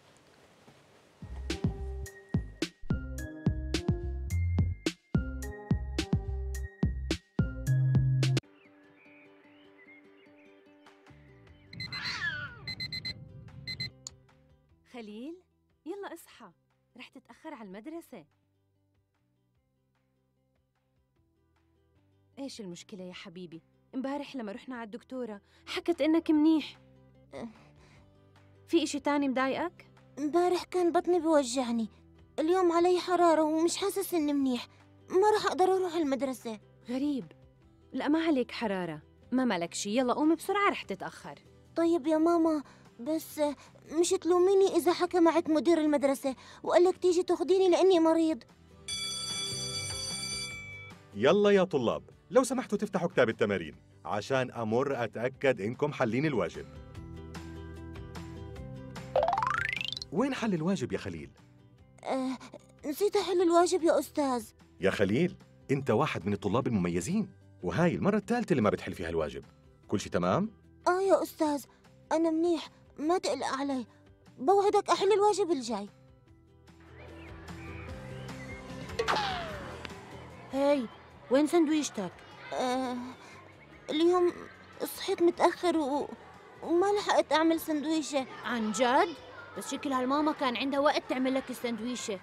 خليل يلا اصحى رح تتأخر على المدرسة ايش المشكلة يا حبيبي؟ امبارح لما رحنا على الدكتورة حكت انك منيح في اشي تاني مضايقك؟ امبارح كان بطني بيوجعني اليوم علي حرارة ومش حاسس اني منيح ما راح اقدر اروح المدرسة غريب لا ما عليك حرارة ما مالك شي يلا قومي بسرعة رح تتأخر طيب يا ماما بس مش تلوميني اذا حكى معك مدير المدرسة وقال لك تيجي تاخديني لاني مريض يلا يا طلاب لو سمحتوا تفتحوا كتاب التمارين عشان أمر أتأكد إنكم حلين الواجب وين حل الواجب يا خليل؟ آه نسيت احل الواجب يا استاذ يا خليل أنت واحد من الطلاب المميزين وهاي المرة الثالثة اللي ما بتحل فيها الواجب كل شي تمام؟ اه يا استاذ انا منيح ما تقلق علي بوعدك احل الواجب الجاي هاي وين سندويشتك آه اليوم صحيت متأخر و... وما لحقت أعمل سندويشة عن جد بس شكل هالماما كان عندها وقت تعمل لك السندويشة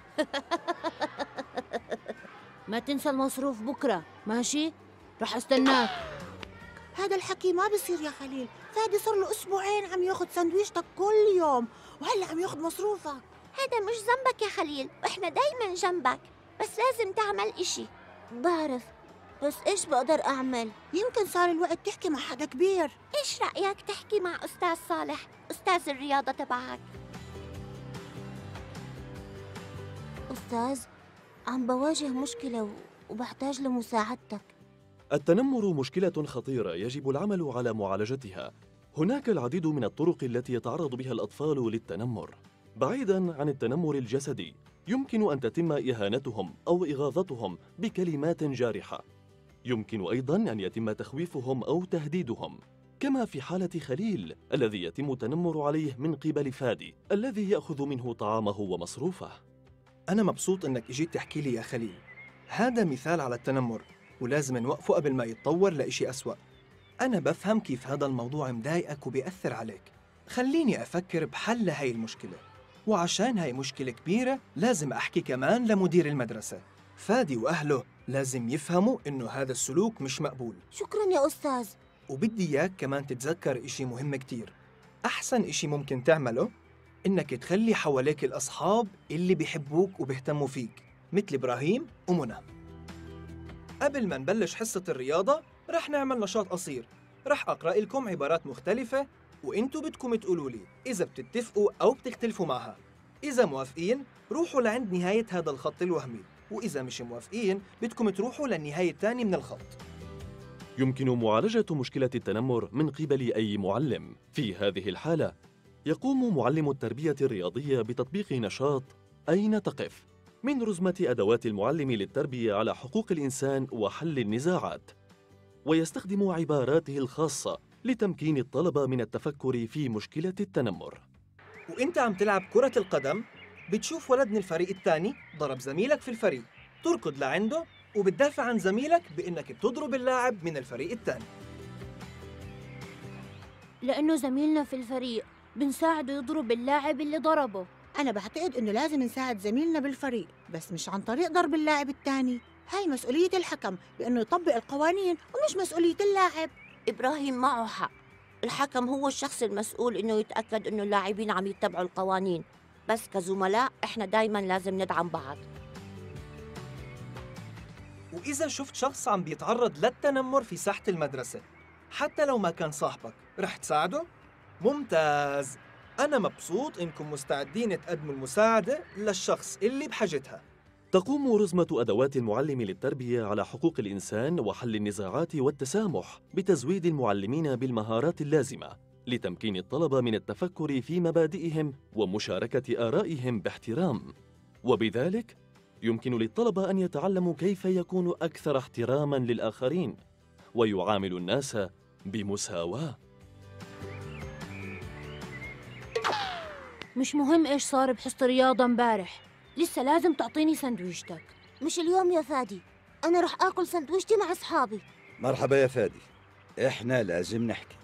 ما تنسى المصروف بكرة ماشي رح استناك هذا الحكي ما بصير يا خليل فادي صار له اسبوعين عم ياخذ سندويشتك كل يوم وهلا عم ياخذ مصروفك هذا مش ذنبك يا خليل وإحنا دايما جنبك بس لازم تعمل إشي بعرف بس إيش بقدر أعمل؟ يمكن صار الوقت تحكي مع حدا كبير إيش رأيك تحكي مع أستاذ صالح أستاذ الرياضة تبعك؟ أستاذ عم بواجه مشكلة و- وبحتاج لمساعدتك التنمر مشكلة خطيرة يجب العمل على معالجتها. هناك العديد من الطرق التي يتعرض بها الأطفال للتنمر. بعيداً عن التنمر الجسدي، يمكن أن تتم إهانتهم أو إغاظتهم بكلمات جارحة. يمكن أيضاً أن يتم تخويفهم أو تهديدهم. كما في حالة خليل الذي يتم التنمر عليه من قبل فادي الذي يأخذ منه طعامه ومصروفه. أنا مبسوط إنك إجيت تحكي لي يا خليل هذا مثال على التنمر ولازم نوقفه قبل ما يتطور لإشي أسوأ أنا بفهم كيف هذا الموضوع مضايقك وبيأثر عليك خليني أفكر بحل لهي المشكلة وعشان هاي مشكلة كبيرة لازم أحكي كمان لمدير المدرسة فادي وأهله لازم يفهموا إنه هذا السلوك مش مقبول شكرا يا أستاذ وبدي إياك كمان تتذكر إشي مهم كتير أحسن إشي ممكن تعمله إنك تخلي حواليك الأصحاب اللي بيحبوك وبيهتموا فيك مثل إبراهيم ومنى قبل ما نبلش حصة الرياضة رح نعمل نشاط قصير رح أقرأ لكم عبارات مختلفة وإنتوا بدكم تقولوا لي إذا بتتفقوا أو بتختلفوا معها إذا موافقين روحوا لعند نهاية هذا الخط الوهمي وإذا مش موافقين بدكم تروحوا للنهاية الثانية من الخط يمكن معالجة مشكلة التنمر من قبل أي معلم. في هذه الحالة، يقوم معلم التربية الرياضية بتطبيق نشاط أين تقف؟ من رزمة أدوات المعلم للتربية على حقوق الإنسان وحل النزاعات. ويستخدم عباراته الخاصة لتمكين الطلبة من التفكر في مشكلة التنمر. وانت عم تلعب كرة القدم بتشوف ولد من الفريق الثاني ضرب زميلك في الفريق تركض لعنده وبتدافع عن زميلك بانك بتضرب اللاعب من الفريق الثاني لأنه زميلنا في الفريق بنساعده يضرب اللاعب اللي ضربه أنا بعتقد إنه لازم نساعد زميلنا بالفريق بس مش عن طريق ضرب اللاعب الثاني هاي مسؤولية الحكم بإنه يطبق القوانين ومش مسؤولية اللاعب إبراهيم معه حق الحكم هو الشخص المسؤول إنه يتأكد إنه اللاعبين عم يتبعوا القوانين بس كزملاء إحنا دايما لازم ندعم بعض واذا شفت شخص عم بيتعرض للتنمر في ساحة المدرسة حتى لو ما كان صاحبك رح تساعده؟ ممتاز أنا مبسوط إنكم مستعدين تقدموا المساعدة للشخص اللي بحاجتها تقوم رزمة أدوات المعلم للتربية على حقوق الإنسان وحل النزاعات والتسامح بتزويد المعلمين بالمهارات اللازمة لتمكين الطلبة من التفكر في مبادئهم ومشاركة آرائهم باحترام وبذلك يمكن للطلبة أن يتعلموا كيف يكونوا أكثر احتراما للآخرين ويعاملوا الناس بمساواة مش مهم إيش صار بحصة الرياضة امبارح لسه لازم تعطيني سندويشتك مش اليوم يا فادي أنا رح آكل سندويشتي مع أصحابي مرحبا يا فادي احنا لازم نحكي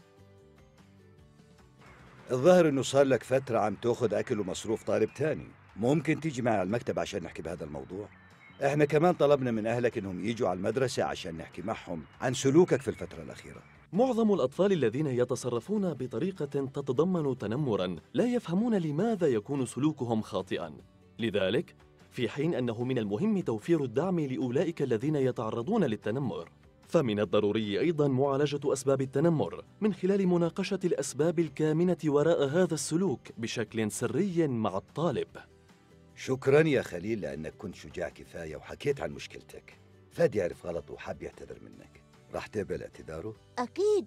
الظاهر انه صار لك فترة عم تاخذ اكل ومصروف طالب تاني ممكن تيجي معنا على المكتب عشان نحكي بهذا الموضوع احنا كمان طلبنا من اهلك انهم يجوا على المدرسة عشان نحكي معهم عن سلوكك في الفترة الأخيرة معظم الأطفال الذين يتصرفون بطريقة تتضمن تنمرا لا يفهمون لماذا يكون سلوكهم خاطئا لذلك في حين أنه من المهم توفير الدعم لأولئك الذين يتعرضون للتنمر فمن الضروري أيضا معالجة أسباب التنمر من خلال مناقشة الأسباب الكامنة وراء هذا السلوك بشكل سري مع الطالب شكرا يا خليل لأنك كنت شجاع كفاية وحكيت عن مشكلتك فادي عرف غلطه وحاب يعتذر منك راح تقبل اعتذاره؟ أكيد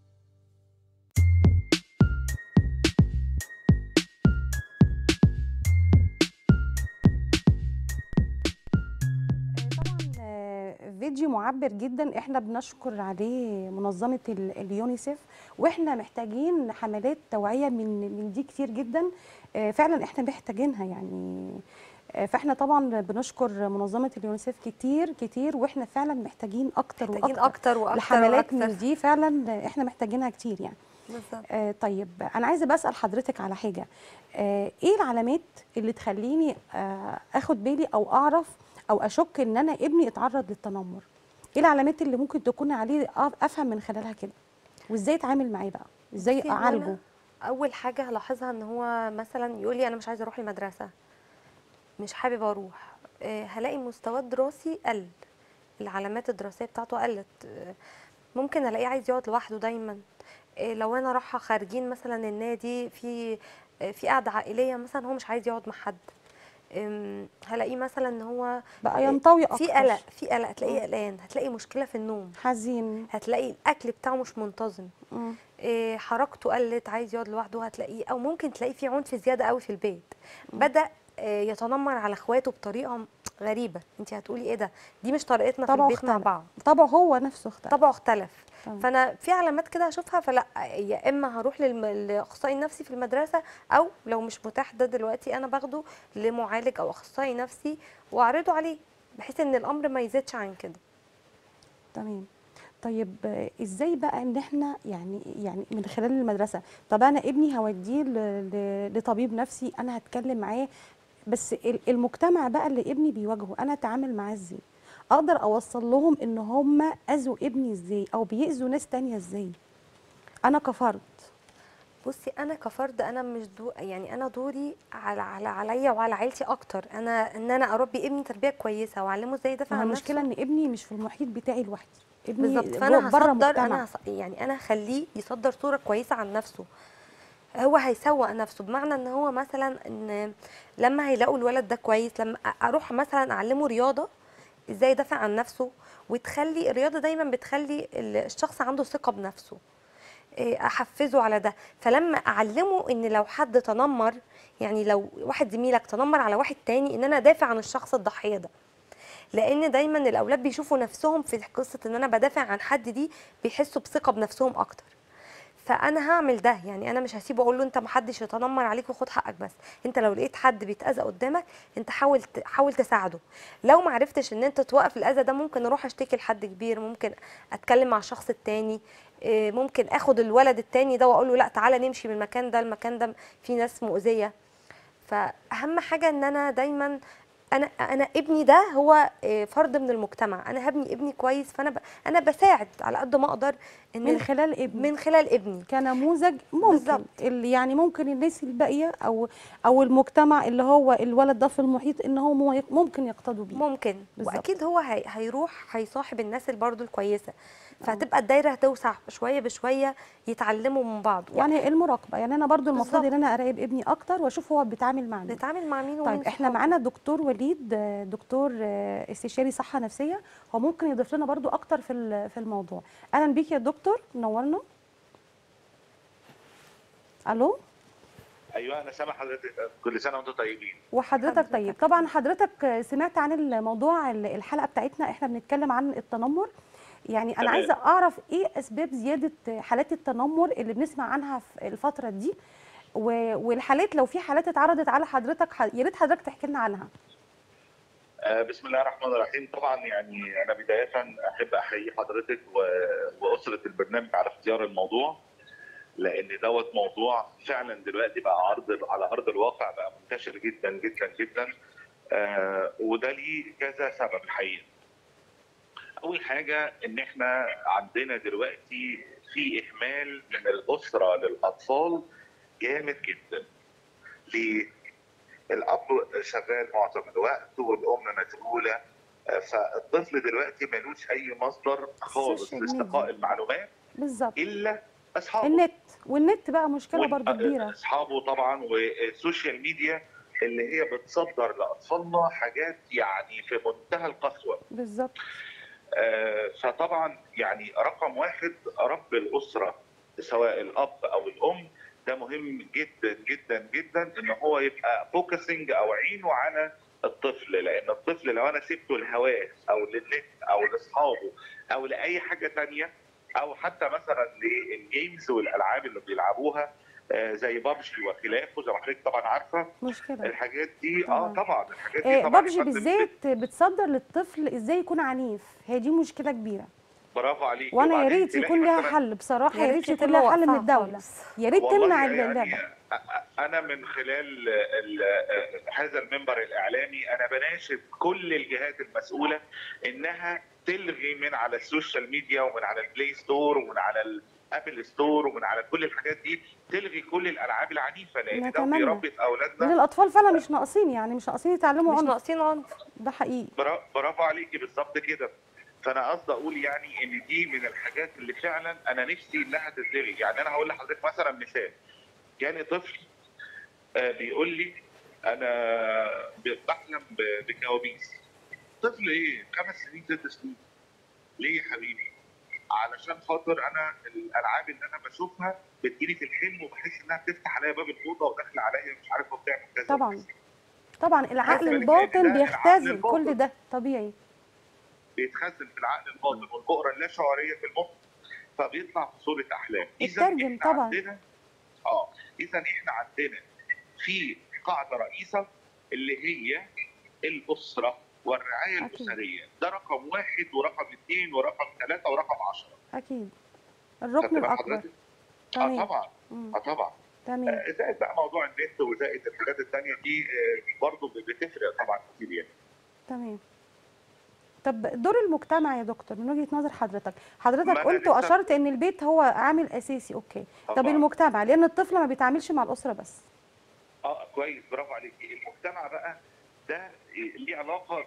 طبعا آه، فيديو معبر جدا احنا بنشكر عليه منظمه ال- اليونيسف واحنا محتاجين حملات توعيه من من دي كتير جدا آه، فعلا احنا محتاجينها يعني آه، فاحنا طبعا بنشكر منظمه اليونيسيف كتير كتير واحنا فعلا محتاجين اكتر محتاجين واكتر اكتر واكتر الحملات واكتر من دي فعلا احنا محتاجينها كتير يعني بالظبط آه طيب انا عايزه بسال حضرتك على حاجه آه ايه العلامات اللي تخليني آه اخد بالي او اعرف او اشك ان انا ابني اتعرض للتنمر ايه العلامات اللي ممكن تكون عليه أ- افهم من خلالها كده وازاي اتعامل معاه بقى ازاي بصي، هو أنا اعالجه اول حاجه هلاحظها ان هو مثلا يقول لي انا مش عايز اروح المدرسه مش حابب اروح آه، هلاقي مستواه الدراسي قل العلامات الدراسيه بتاعته قلت آه، ممكن الاقيه عايز يقعد لوحده دايما آه، لو انا رايحه خارجين مثلا النادي في آه، في قعده عائليه مثلا هو مش عايز يقعد مع حد أم، هلاقيه مثلا ان هو بقى ينطوي في اكتر قلق في قلق هتلاقيه مم. قلقان هتلاقي مشكله في النوم حزين هتلاقي الاكل بتاعه مش منتظم مم. إيه، حركته قلت عايز يقعد لوحده هتلاقيه او ممكن تلاقيه في عنف زياده قوي في البيت بدا آه، يتنمر على اخواته بطريقه م- غريبه انت هتقولي ايه ده دي مش طريقتنا في طبعه البيت مع اختلف. بعض طبعه هو نفسه اختلف طبعه اختلف تمام. فانا في علامات كده هشوفها فلا يا اما هروح للم- للاخصائي النفسي في المدرسه او لو مش متاح ده دلوقتي انا باخده لمعالج او اخصائي نفسي واعرضه عليه بحيث ان الامر ما يزيدش عن كده تمام طيب آه، ازاي بقى ان احنا يعني يعني من خلال المدرسه طب انا ابني هوديه ل- ل- لطبيب نفسي انا هتكلم معاه بس ال- المجتمع بقى اللي ابني بيواجهه انا اتعامل معاه ازاي اقدر اوصل لهم ان هم اذوا ابني ازاي او بيأذوا ناس تانية ازاي انا كفرد بصي انا كفرد انا مش دو يعني انا دوري على على عليا وعلى عيلتي اكتر انا ان انا اربي ابني تربيه كويسه واعلمه ازاي يدافع ما هو عن المشكله نفسه ان ابني مش في المحيط بتاعي لوحدي ابني بالظبط جوه- فانا بره هصدر مجتمع انا هص... يعني انا هخليه يصدر صوره كويسه عن نفسه هو هيسوق نفسه بمعنى ان هو مثلا ان لما هيلاقوا الولد ده كويس لما أ- اروح مثلا اعلمه رياضه ازاي يدافع عن نفسه وتخلي الرياضه دايما بتخلي ال- الشخص عنده ثقه بنفسه إيه، احفزه على ده فلما اعلمه ان لو حد تنمر يعني لو واحد زميلك تنمر على واحد تاني ان انا دافع عن الشخص الضحيه ده لان دايما الاولاد بيشوفوا نفسهم في قصه ان انا بدافع عن حد دي بيحسوا بثقه بنفسهم اكتر فانا هعمل ده يعني انا مش هسيبه اقول له انت محدش يتنمر عليك وخد حقك بس انت لو لقيت حد بيتاذى قدامك انت حاول ت- حاول تساعده لو ما عرفتش ان انت توقف الاذى ده ممكن اروح اشتكي لحد كبير ممكن اتكلم مع الشخص التاني إيه، ممكن اخد الولد التاني ده واقول له لا تعالى نمشي من المكان ده المكان ده فيه ناس مؤذيه فاهم حاجه ان انا دايما انا انا ابني ده هو إيه، فرد من المجتمع انا هبني ابني كويس فانا ب... انا بساعد على قد ما اقدر ان من خلال ابني من خلال ابني كنموذج ممكن بالظبط. اللي يعني ممكن الناس الباقيه او او المجتمع اللي هو الولد ده في المحيط ان هو مو- ممكن يقتدوا بيه ممكن بالظبط. واكيد هو هي... هيروح هيصاحب الناس اللي برضه الكويسه فهتبقى الدايره هتوسع شويه بشويه يتعلموا من بعض يعني المراقبه يعني انا برضو المفروض بالظبط. ان انا اراقب ابني اكتر واشوف هو بيتعامل مع مين نتعامل مع مين ومين طيب احنا صحابه. معانا دكتور وليد آه، دكتور آه، استشاري صحه نفسيه هو ممكن يضيف لنا برضو اكتر في ال- في الموضوع اهلا بيك يا دكتور نورنا الو ايوه انا سامع حضرتك كل سنه وانتم طيبين وحضرتك طيب طبعا حضرتك سمعت عن الموضوع الحلقه بتاعتنا احنا بنتكلم عن التنمر يعني انا تمام. عايزه اعرف ايه اسباب زياده حالات التنمر اللي بنسمع عنها في الفتره دي و- والحالات لو في حالات اتعرضت على حضرتك ح- يا ريت حضرتك تحكي لنا عنها آه، بسم الله الرحمن الرحيم طبعا يعني انا بدايه احب احيي حضرتك و- واسره البرنامج على اختيار الموضوع لان دوت موضوع فعلا دلوقتي بقى عرض على ارض الواقع بقى منتشر جدا جدا جدا آه، وده ليه كذا سبب الحقيقه اول حاجه ان احنا عندنا دلوقتي في اهمال من الاسره للاطفال جامد جدا ليه؟ الاب شغال معظم الوقت والام مشغوله آه، فالطفل دلوقتي ملوش اي مصدر خالص السوشيال لاستقاء ميديا. المعلومات بالظبط الا اصحابه النت والنت بقى مشكله وال- برضو كبيره اصحابه طبعا والسوشيال ميديا اللي هي بتصدر لاطفالنا حاجات يعني في منتهى القسوه بالظبط آه، فطبعا يعني رقم واحد رب الاسره سواء الاب او الام ده مهم جدا جدا جدا ان هو يبقى فوكسنج او عينه على الطفل لان الطفل لو انا سبته لهواه او للنت او لاصحابه او لاي حاجه تانية او حتى مثلا للجيمز والالعاب اللي بيلعبوها آه، زي بابجي وخلافه زي ما حضرتك طبعا عارفه مشكله الحاجات دي طبعاً. اه طبعا الحاجات دي آه، طبعا بابجي يا فندم بالذات بتصدر للطفل ازاي يكون عنيف هي دي مشكله كبيره برافو عليك وانا يا وبعدين ريت تلاقي يكون لها مثلاً- حل بصراحه يا يا ريت ريت يكون يكون لها حل من وقفها الدوله خالص. يا ريت والله تمنع يعني اللعبه أ- أ- انا من خلال ال- هذا المنبر الاعلامي انا بناشد كل الجهات المسؤوله انها تلغي من على السوشيال ميديا ومن على البلاي ستور ومن على الابل ستور ومن على كل الحاجات دي تلغي كل الالعاب العنيفه لان ده نتمنى. بيربي في لان اولادنا الاطفال فعلا مش ناقصين يعني مش ناقصين يتعلموا مش عنف ناقصين عنف ده حقيقي برا- برافو عليكي بالظبط كده فانا قصدي اقول يعني ان دي من الحاجات اللي فعلا انا نفسي انها تتلغي يعني انا هقول لحضرتك مثلا مثال جاني طفل آه، بيقول لي انا ب- بحلم ب- بكوابيس طفل ايه خمس سنين ست سنين ليه يا حبيبي علشان خاطر انا الالعاب اللي انا بشوفها بتجيلي في الحلم وبحس انها بتفتح عليا باب الاوضه وداخله عليا مش عارف وبتعمل كذا طبعا طبعا العقل بالك الباطن إن ده بيختزل العقل كل الباطن. ده طبيعي بيتخزن في العقل الباطن والبؤره اللاشعوريه في المخ فبيطلع في صوره احلام إذا الترجم إحنا طبعا. عندنا اه اذا احنا عندنا في قاعده رئيسه اللي هي الاسره والرعايه أكيد. الاسريه ده رقم واحد ورقم اثنين ورقم ثلاثه ورقم عشرة اكيد الركن خدت بال الاكبر حضرتك؟ اه تمام طبعا مم. اه طبعا تمام آه، زائد بقى موضوع النت وزائد الحاجات الثانيه دي آه، برضه بتفرق طبعا كتير يعني تمام طب دور المجتمع يا دكتور من وجهة نظر حضرتك حضرتك ما أنا قلت لسه- واشرت ان البيت هو عامل اساسي اوكي طب طبعاً. المجتمع لان الطفل ما بيتعاملش مع الاسره بس اه كويس برافو عليكي المجتمع بقى ده ليه علاقه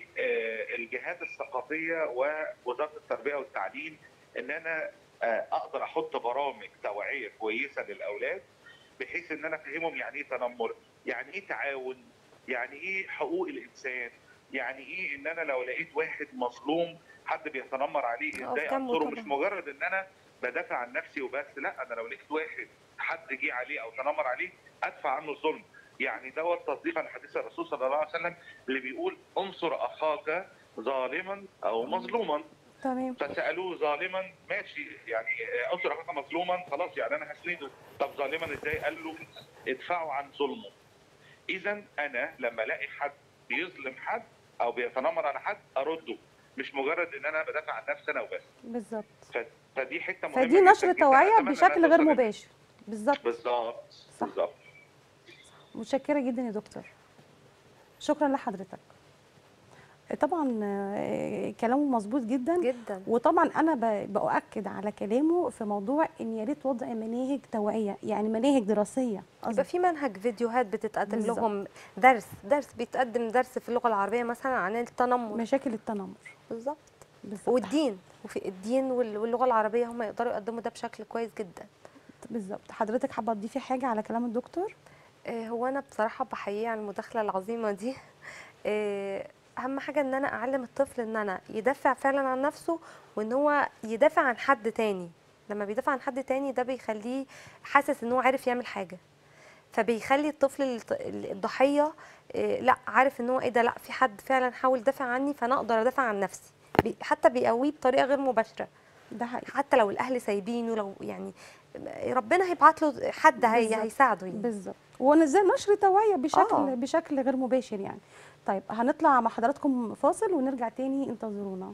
بالجهات الثقافيه ووزاره التربيه والتعليم ان انا آه، اقدر احط برامج توعيه كويسه للاولاد بحيث ان انا افهمهم يعني ايه تنمر يعني ايه تعاون يعني ايه حقوق الانسان يعني ايه ان انا لو لقيت واحد مظلوم حد بيتنمر عليه أقف ازاي جنبه انصره طبعاً. مش مجرد ان انا بدافع عن نفسي وبس لا انا لو لقيت واحد حد جه عليه او تنمر عليه ادفع عنه الظلم يعني دوت تصديقا لحديث الرسول صلى الله عليه وسلم اللي بيقول انصر اخاك ظالما او مظلوما تمام فسالوه ظالما ماشي يعني آه، انصر اخاك مظلوما خلاص يعني انا هسنده طب ظالما ازاي قال له ادفعوا عن ظلمه اذا انا لما الاقي حد بيظلم حد او بيتنمر على حد ارده مش مجرد ان انا بدافع عن نفسي انا وبس بالظبط ف- فدي حته مهمه فدي جداً نشر جداً توعيه أتمنى إنها بشكل غير توصل للناس. مباشر بالظبط بالظبط صح. بالظبط متشكره جدا يا دكتور شكرا لحضرتك طبعا آه، كلامه مظبوط جدا جدا وطبعا انا ب- باؤكد على كلامه في موضوع ان يا ريت وضع مناهج توعيه يعني مناهج دراسيه يبقى قصدي في منهج فيديوهات بتتقدم بالظبط. لهم درس درس بيتقدم درس في اللغه العربيه مثلا عن التنمر مشاكل التنمر بالظبط بالظبط والدين وفي الدين وال- واللغه العربيه هم يقدروا يقدموا ده بشكل كويس جدا بالظبط حضرتك حابه تضيفي حاجه على كلام الدكتور آه، هو انا بصراحه بحييه على المداخله العظيمه دي آه، اهم حاجه ان انا اعلم الطفل ان انا يدافع فعلا عن نفسه وان هو يدافع عن حد تاني لما بيدافع عن حد تاني ده بيخليه حاسس ان هو عارف يعمل حاجه فبيخلي الطفل الط- الضحيه آه، لا عارف ان هو ايه ده لا في حد فعلا حاول يدافع عني فانا اقدر ادافع عن نفسي بي- حتى بيقويه بطريقه غير مباشره ده حقيقي حتى لو الاهل سايبينه لو يعني ربنا هيبعت له حد هي بالظبط. هيساعده يعني بالظبط ونزل نشر توعيه بشكل آه. بشكل غير مباشر يعني طيب هنطلع مع حضراتكم فاصل ونرجع تاني انتظرونا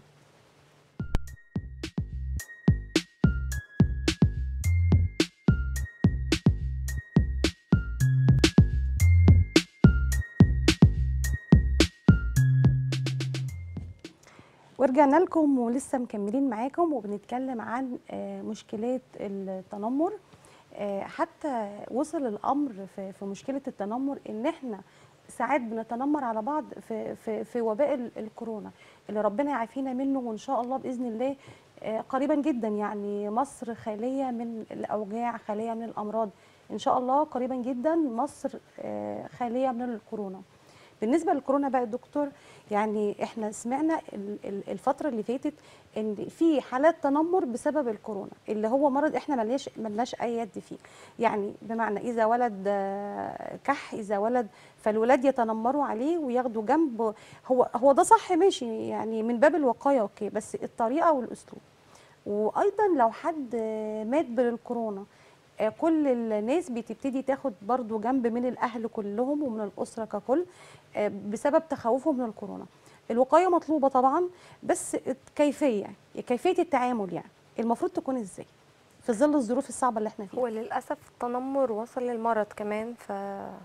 ورجعنا لكم ولسه مكملين معاكم وبنتكلم عن آه، مشكلات التنمر آه، حتى وصل الامر في في مشكله التنمر ان احنا ساعات بنتنمر على بعض في في في وباء ال- الكورونا اللي ربنا يعافينا منه وان شاء الله باذن الله آه، قريبا جدا يعني مصر خاليه من الاوجاع خاليه من الامراض ان شاء الله قريبا جدا مصر آه، خاليه من الكورونا بالنسبه للكورونا بقى يا دكتور يعني احنا سمعنا ال- ال- الفتره اللي فاتت ان في حالات تنمر بسبب الكورونا اللي هو مرض احنا ملناش ملناش اي يد فيه يعني بمعنى اذا ولد آه، كح اذا ولد فالولاد يتنمروا عليه وياخدوا جنب هو هو ده صح ماشي يعني من باب الوقايه اوكي بس الطريقه والاسلوب وايضا لو حد آه، مات بالكورونا آه، كل الناس بتبتدي تاخد برضو جنب من الاهل كلهم ومن الاسره ككل آه، بسبب تخوفهم من الكورونا الوقايه مطلوبه طبعا بس كيفيه كيفيه التعامل يعني المفروض تكون ازاي في ظل الظروف الصعبه اللي احنا فيها هو للاسف التنمر وصل للمرض كمان ف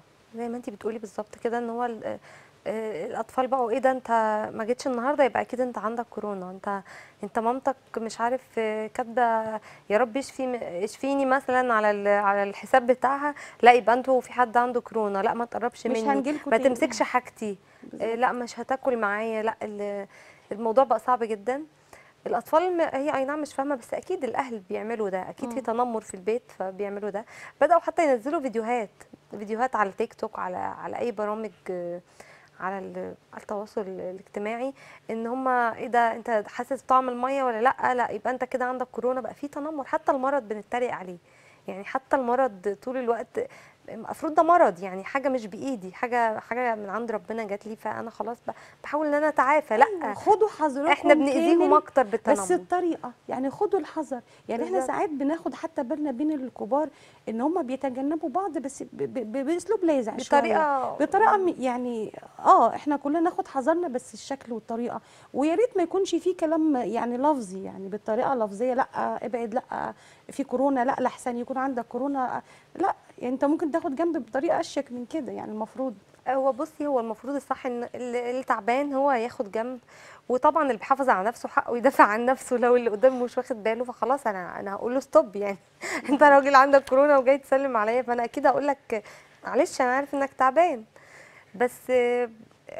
زي ما انت بتقولي بالظبط كده ان هو ال- آه، الاطفال بقوا ايه ده انت ما جيتش النهارده يبقى اكيد انت عندك كورونا انت انت مامتك مش عارف آه، كاتبه يا رب اشفي اشفيني مثلا على ال- على الحساب بتاعها لا يبقى انتوا في حد عنده كورونا لا ما تقربش مش مني هنجيلكوا ما تاني. تمسكش حاجتي آه، لا مش هتاكل معايا لا ال- الموضوع بقى صعب جدا الاطفال م- هي اي نعم مش فاهمه بس اكيد الاهل بيعملوا ده اكيد في مم. تنمر في البيت فبيعملوا ده بداوا حتى ينزلوا فيديوهات فيديوهات على تيك توك على على اي برامج آه، على ال- على التواصل الاجتماعي ان هم ايه ده انت حاسس بطعم الميه ولا لا لا يبقى انت كده عندك كورونا بقى في تنمر حتى المرض بنتريق عليه يعني حتى المرض طول الوقت المفروض ده مرض يعني حاجه مش بايدي حاجه حاجه من عند ربنا جات لي فانا خلاص ب- بحاول ان انا اتعافى لا خدوا حذركم احنا بنأذيهم كامل، اكتر بالتنمر بس الطريقه يعني خدوا الحذر يعني احنا بالظبط. ساعات بناخد حتى بالنا بين الكبار ان هم بيتجنبوا بعض بس ب- ب- ب- باسلوب لاذع شوية. بطريقة- بطريقه م- يعني اه احنا كلنا ناخد حذرنا بس الشكل والطريقه ويا ريت ما يكونش فيه كلام يعني لفظي يعني بالطريقه اللفظيه لا ابعد لا في كورونا لا لحسن يكون عندك كورونا لا يعني انت ممكن تاخد جنب بطريقه اشيك من كده يعني المفروض هو بصي هو المفروض الصح ان اللي اللي تعبان هو ياخد جنب وطبعا اللي بيحافظ على نفسه حقه يدافع عن نفسه لو اللي قدامه مش واخد باله فخلاص انا انا هقول له ستوب يعني انت راجل عندك كورونا وجاي تسلم عليا فانا اكيد هقول لك معلش انا عارف انك تعبان بس آه،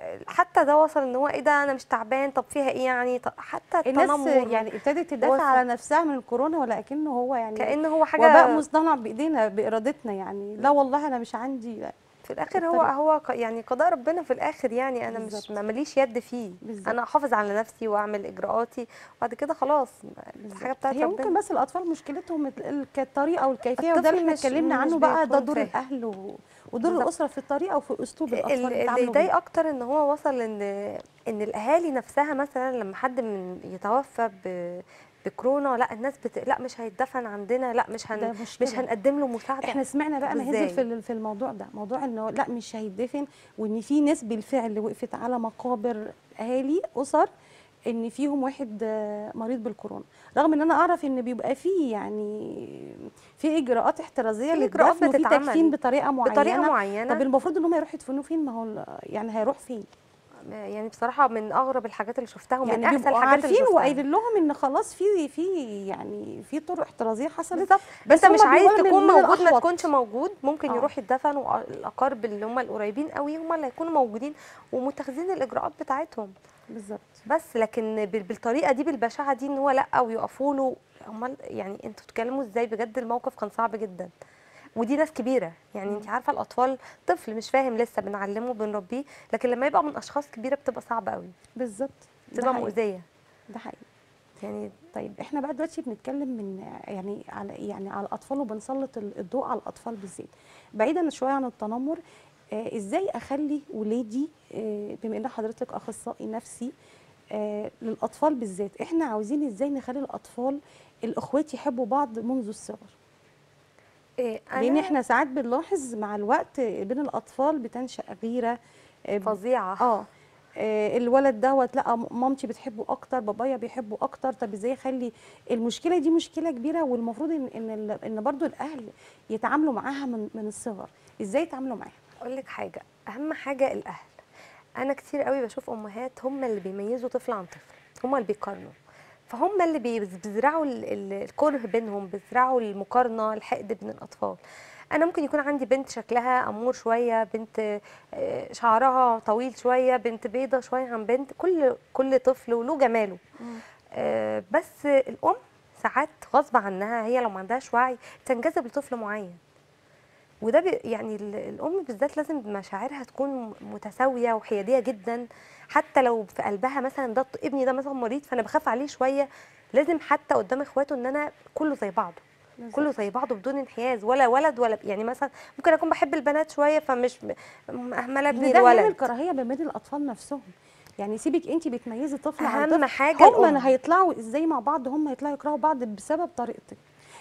حتى ده وصل ان هو ايه ده انا مش تعبان طب فيها ايه يعني طب حتى الناس التنمر يعني ابتدت تدافع وصل. على نفسها من الكورونا ولكنه هو يعني كأنه هو حاجة- وباء مصطنع بايدينا بارادتنا يعني لا والله انا مش عندي لا. في الاخر هو هو ق- يعني قضاء ربنا في الاخر يعني انا مش بالظبط. ما ماليش يد فيه بالظبط. انا احافظ على نفسي واعمل اجراءاتي وبعد كده خلاص الحاجه بتاعت هي ربنا ممكن بس الاطفال مشكلتهم ال- ال- الطريقه والكيفيه وده الطفل اللي احنا مش- اتكلمنا مش عنه بقى ده بيكون دور فاهم. الاهل و- ودور بالظبط. الاسره في الطريقه وفي اسلوب الاطفال ال- اللي يتعاملوا يضايق بيه. اكتر ان هو وصل ان ان الاهالي نفسها مثلا لما حد من يتوفى ب بكورونا لا الناس بت... لا مش هيتدفن عندنا لا مش ده هن... مشكلة. مش هنقدم له مساعده احنا سمعنا بقى مهزل إزاي؟ في ال- في الموضوع ده موضوع انه لا مش هيدفن وان في ناس بالفعل وقفت على مقابر اهالي اسر ان فيهم واحد آه، مريض بالكورونا رغم ان انا اعرف ان بيبقى فيه يعني في اجراءات احترازيه في إجراءات للدفن وفي بتتعمل تكفين بطريقه معينه بطريقة معينة. طب المفروض ان هم يروحوا يدفنوه فين ما هو ال- يعني هيروح فين يعني بصراحه من اغرب الحاجات اللي شفتها ومن يعني احسن بيبقوا الحاجات اللي عارفين شفتها وقايلين لهم ان خلاص في في يعني في طرق احترازيه حصلت بالظبط بس بس انت مش هما عايز بيقولوا من- تكون من موجود ما الأحوط. تكونش موجود ممكن آه. يروح يدفن والاقارب اللي هم القريبين قوي هم اللي هيكونوا موجودين ومتخذين الاجراءات بتاعتهم بالظبط بس لكن بال- بالطريقه دي بالبشاعه دي ان هو لا ويقفوا له امال يعني انتوا بتتكلموا ازاي بجد الموقف كان صعب جدا ودي ناس كبيره يعني انت عارفه الاطفال طفل مش فاهم لسه بنعلمه بنربيه لكن لما يبقى من اشخاص كبيره بتبقى صعبه قوي بالظبط ده بتبقى حقيقي. مؤذيه ده حقيقي يعني طيب احنا بقى دلوقتي بنتكلم من يعني على يعني على الاطفال وبنسلط ال- الضوء على الاطفال بالذات بعيدا شويه عن التنمر آه ازاي اخلي ولادي آه بما ان حضرتك اخصائي نفسي آه للاطفال بالذات احنا عاوزين ازاي نخلي الاطفال الاخوات يحبوا بعض منذ الصغر إيه لان أنا- احنا ساعات بنلاحظ مع الوقت بين الاطفال بتنشا غيره آه، فظيعه اه آه، الولد دوت لا م- مامتي بتحبه اكتر بابايا بيحبه اكتر طب ازاي اخلي المشكله دي مشكله كبيره والمفروض ان ان ال- ان برضو الاهل يتعاملوا معاها من من الصغر ازاي يتعاملوا معاها اقول لك حاجه اهم حاجه الاهل انا كتير قوي بشوف امهات هم اللي بيميزوا طفل عن طفل هم اللي بيقارنوا فهم اللي بيز- بيزرعوا ال- ال- الكره بينهم بيزرعوا المقارنه الحقد بين الاطفال انا ممكن يكون عندي بنت شكلها امور شويه بنت آه، شعرها طويل شويه بنت بيضه شويه عن بنت كل كل طفل وله جماله آه، بس الام ساعات غصب عنها هي لو ما عندهاش وعي تنجذب لطفل معين وده بي يعني ال- الام بالذات لازم مشاعرها تكون متساويه وحياديه جدا حتى لو في قلبها مثلا ده ابني ده مثلا مريض فانا بخاف عليه شويه لازم حتى قدام اخواته ان انا كله زي بعضه كله زي بعضه بدون انحياز ولا ولد ولا يعني مثلا ممكن اكون بحب البنات شويه فمش م- مهمله ابني ده بيعمل الولد كراهيه ما بين الاطفال نفسهم يعني سيبك انت بتميزي طفل عن أهم طفل حاجة هم الأم. هيطلعوا ازاي مع بعض هم هيطلعوا يكرهوا بعض بسبب طريقتك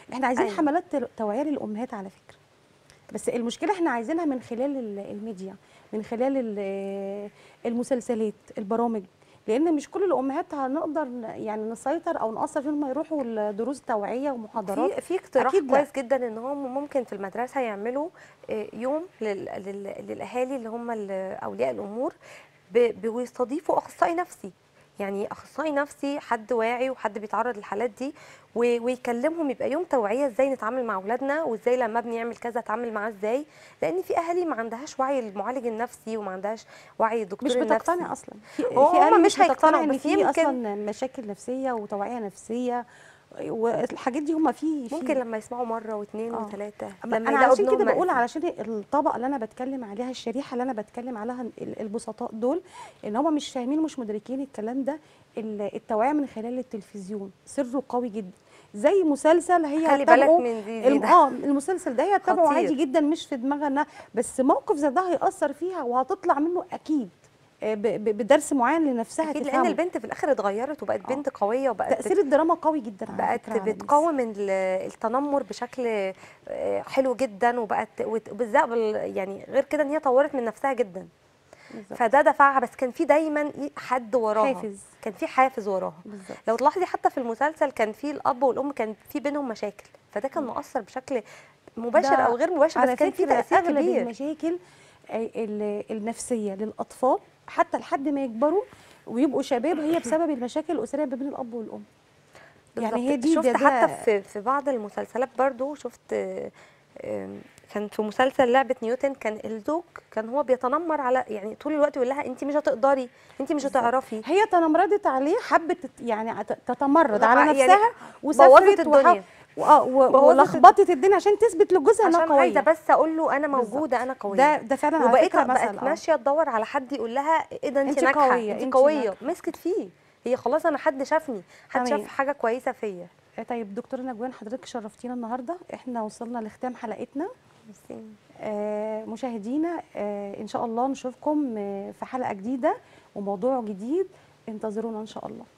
احنا عايزين أيوة. حملات تر- توعيه للامهات على فكره بس المشكله احنا عايزينها من خلال ال- الميديا من خلال ال- المسلسلات البرامج لان مش كل الامهات هنقدر ن- يعني نسيطر او ناثر فيهم إنهم يروحوا الدروس توعيه ومحاضرات في في اقتراح أكيد لا. كويس جدا ان هم ممكن في المدرسه يعملوا آه، يوم لل- لل- للاهالي اللي هم ال- اولياء الامور ب- بيستضيفوا اخصائي نفسي يعني اخصائي نفسي حد واعي وحد بيتعرض للحالات دي و- ويكلمهم يبقى يوم توعيه ازاي نتعامل مع اولادنا وازاي لما ابني يعمل كذا اتعامل معاه ازاي لان في اهالي ما عندهاش وعي المعالج النفسي وما عندهاش وعي الدكتور مش النفسي بتقتنع اصلا في هو في هم أهالي مش بتقتنع هيقتنعوا ان بس في يمكن اصلا مشاكل نفسيه وتوعيه نفسيه والحاجات دي هم في في- ممكن لما يسمعوا مره واثنين آه. وثلاثه أما لما انا يلاقوا علشان كده ابنهم بقول مأذي. علشان علشان الطبقه اللي انا بتكلم عليها الشريحه اللي انا بتكلم عليها ال- البسطاء دول ان هم مش فاهمين مش مدركين الكلام ده ال- التوعيه من خلال التلفزيون سره قوي جدا زي مسلسل هي خلي بالك هتتابعه- من دي- دي الم- ده. اه المسلسل ده هي هتتابعه خطير. عادي جدا مش في دماغها انها بس موقف زي ده هيأثر فيها وهتطلع منه اكيد آه، ب- ب- بدرس معين لنفسها اكيد لان تفهمه. البنت في الاخر اتغيرت وبقت بنت قويه وبقت تأثير الدراما قوي جدا على بقت فكرة على الناس. بتقاوم ال- التنمر بشكل آه، حلو جدا وبقت وت- وبالذات بال- يعني غير كده ان هي طورت من نفسها جدا بالظبط. فده دفعها بس كان في دايما إيه حد وراها حافز. كان في حافز وراها بالظبط. لو تلاحظي حتى في المسلسل كان في الاب والام كان في بينهم مشاكل فده كان مؤثر بشكل مباشر ده او غير مباشر على بس كان في فكرة تاثير اغلب كبير المشاكل آه، ال- النفسيه للاطفال حتى لحد ما يكبروا ويبقوا شباب هي بسبب المشاكل الاسريه ما بين الاب والام يعني هي دي شفت ده- ده- حتى في في بعض المسلسلات برضو شفت آه، آم، كان في مسلسل لعبة نيوتن كان الزوج كان هو بيتنمر على يعني طول الوقت يقول لها انت مش هتقدري انت مش هتعرفي هي تنمردت عليه حبت تت- يعني تت- تتمرد لا، على يعني نفسها بوظت وسافرت الدنيا. وح- وآه، و- بوظت ولخبطت الدنيا عشان تثبت لجوزها انها عشان قويه عايزه بس اقول له انا بالظبط. موجوده انا قويه ده ده فعلا على وبقيت فكره بقت مثل آه. ماشيه تدور على حد يقول لها ايه ده انت أنت ناجحه قوية، انت أنت قويه ناجحة. مسكت فيه هي خلاص انا حد شافني حد تمام. شاف حاجه كويسه فيا آه، طيب دكتوره نجوان حضرتك شرفتينا النهارده احنا وصلنا لختام حلقتنا آه، مشاهدينا آه، ان شاء الله نشوفكم آه، في حلقه جديده وموضوع جديد انتظرونا ان شاء الله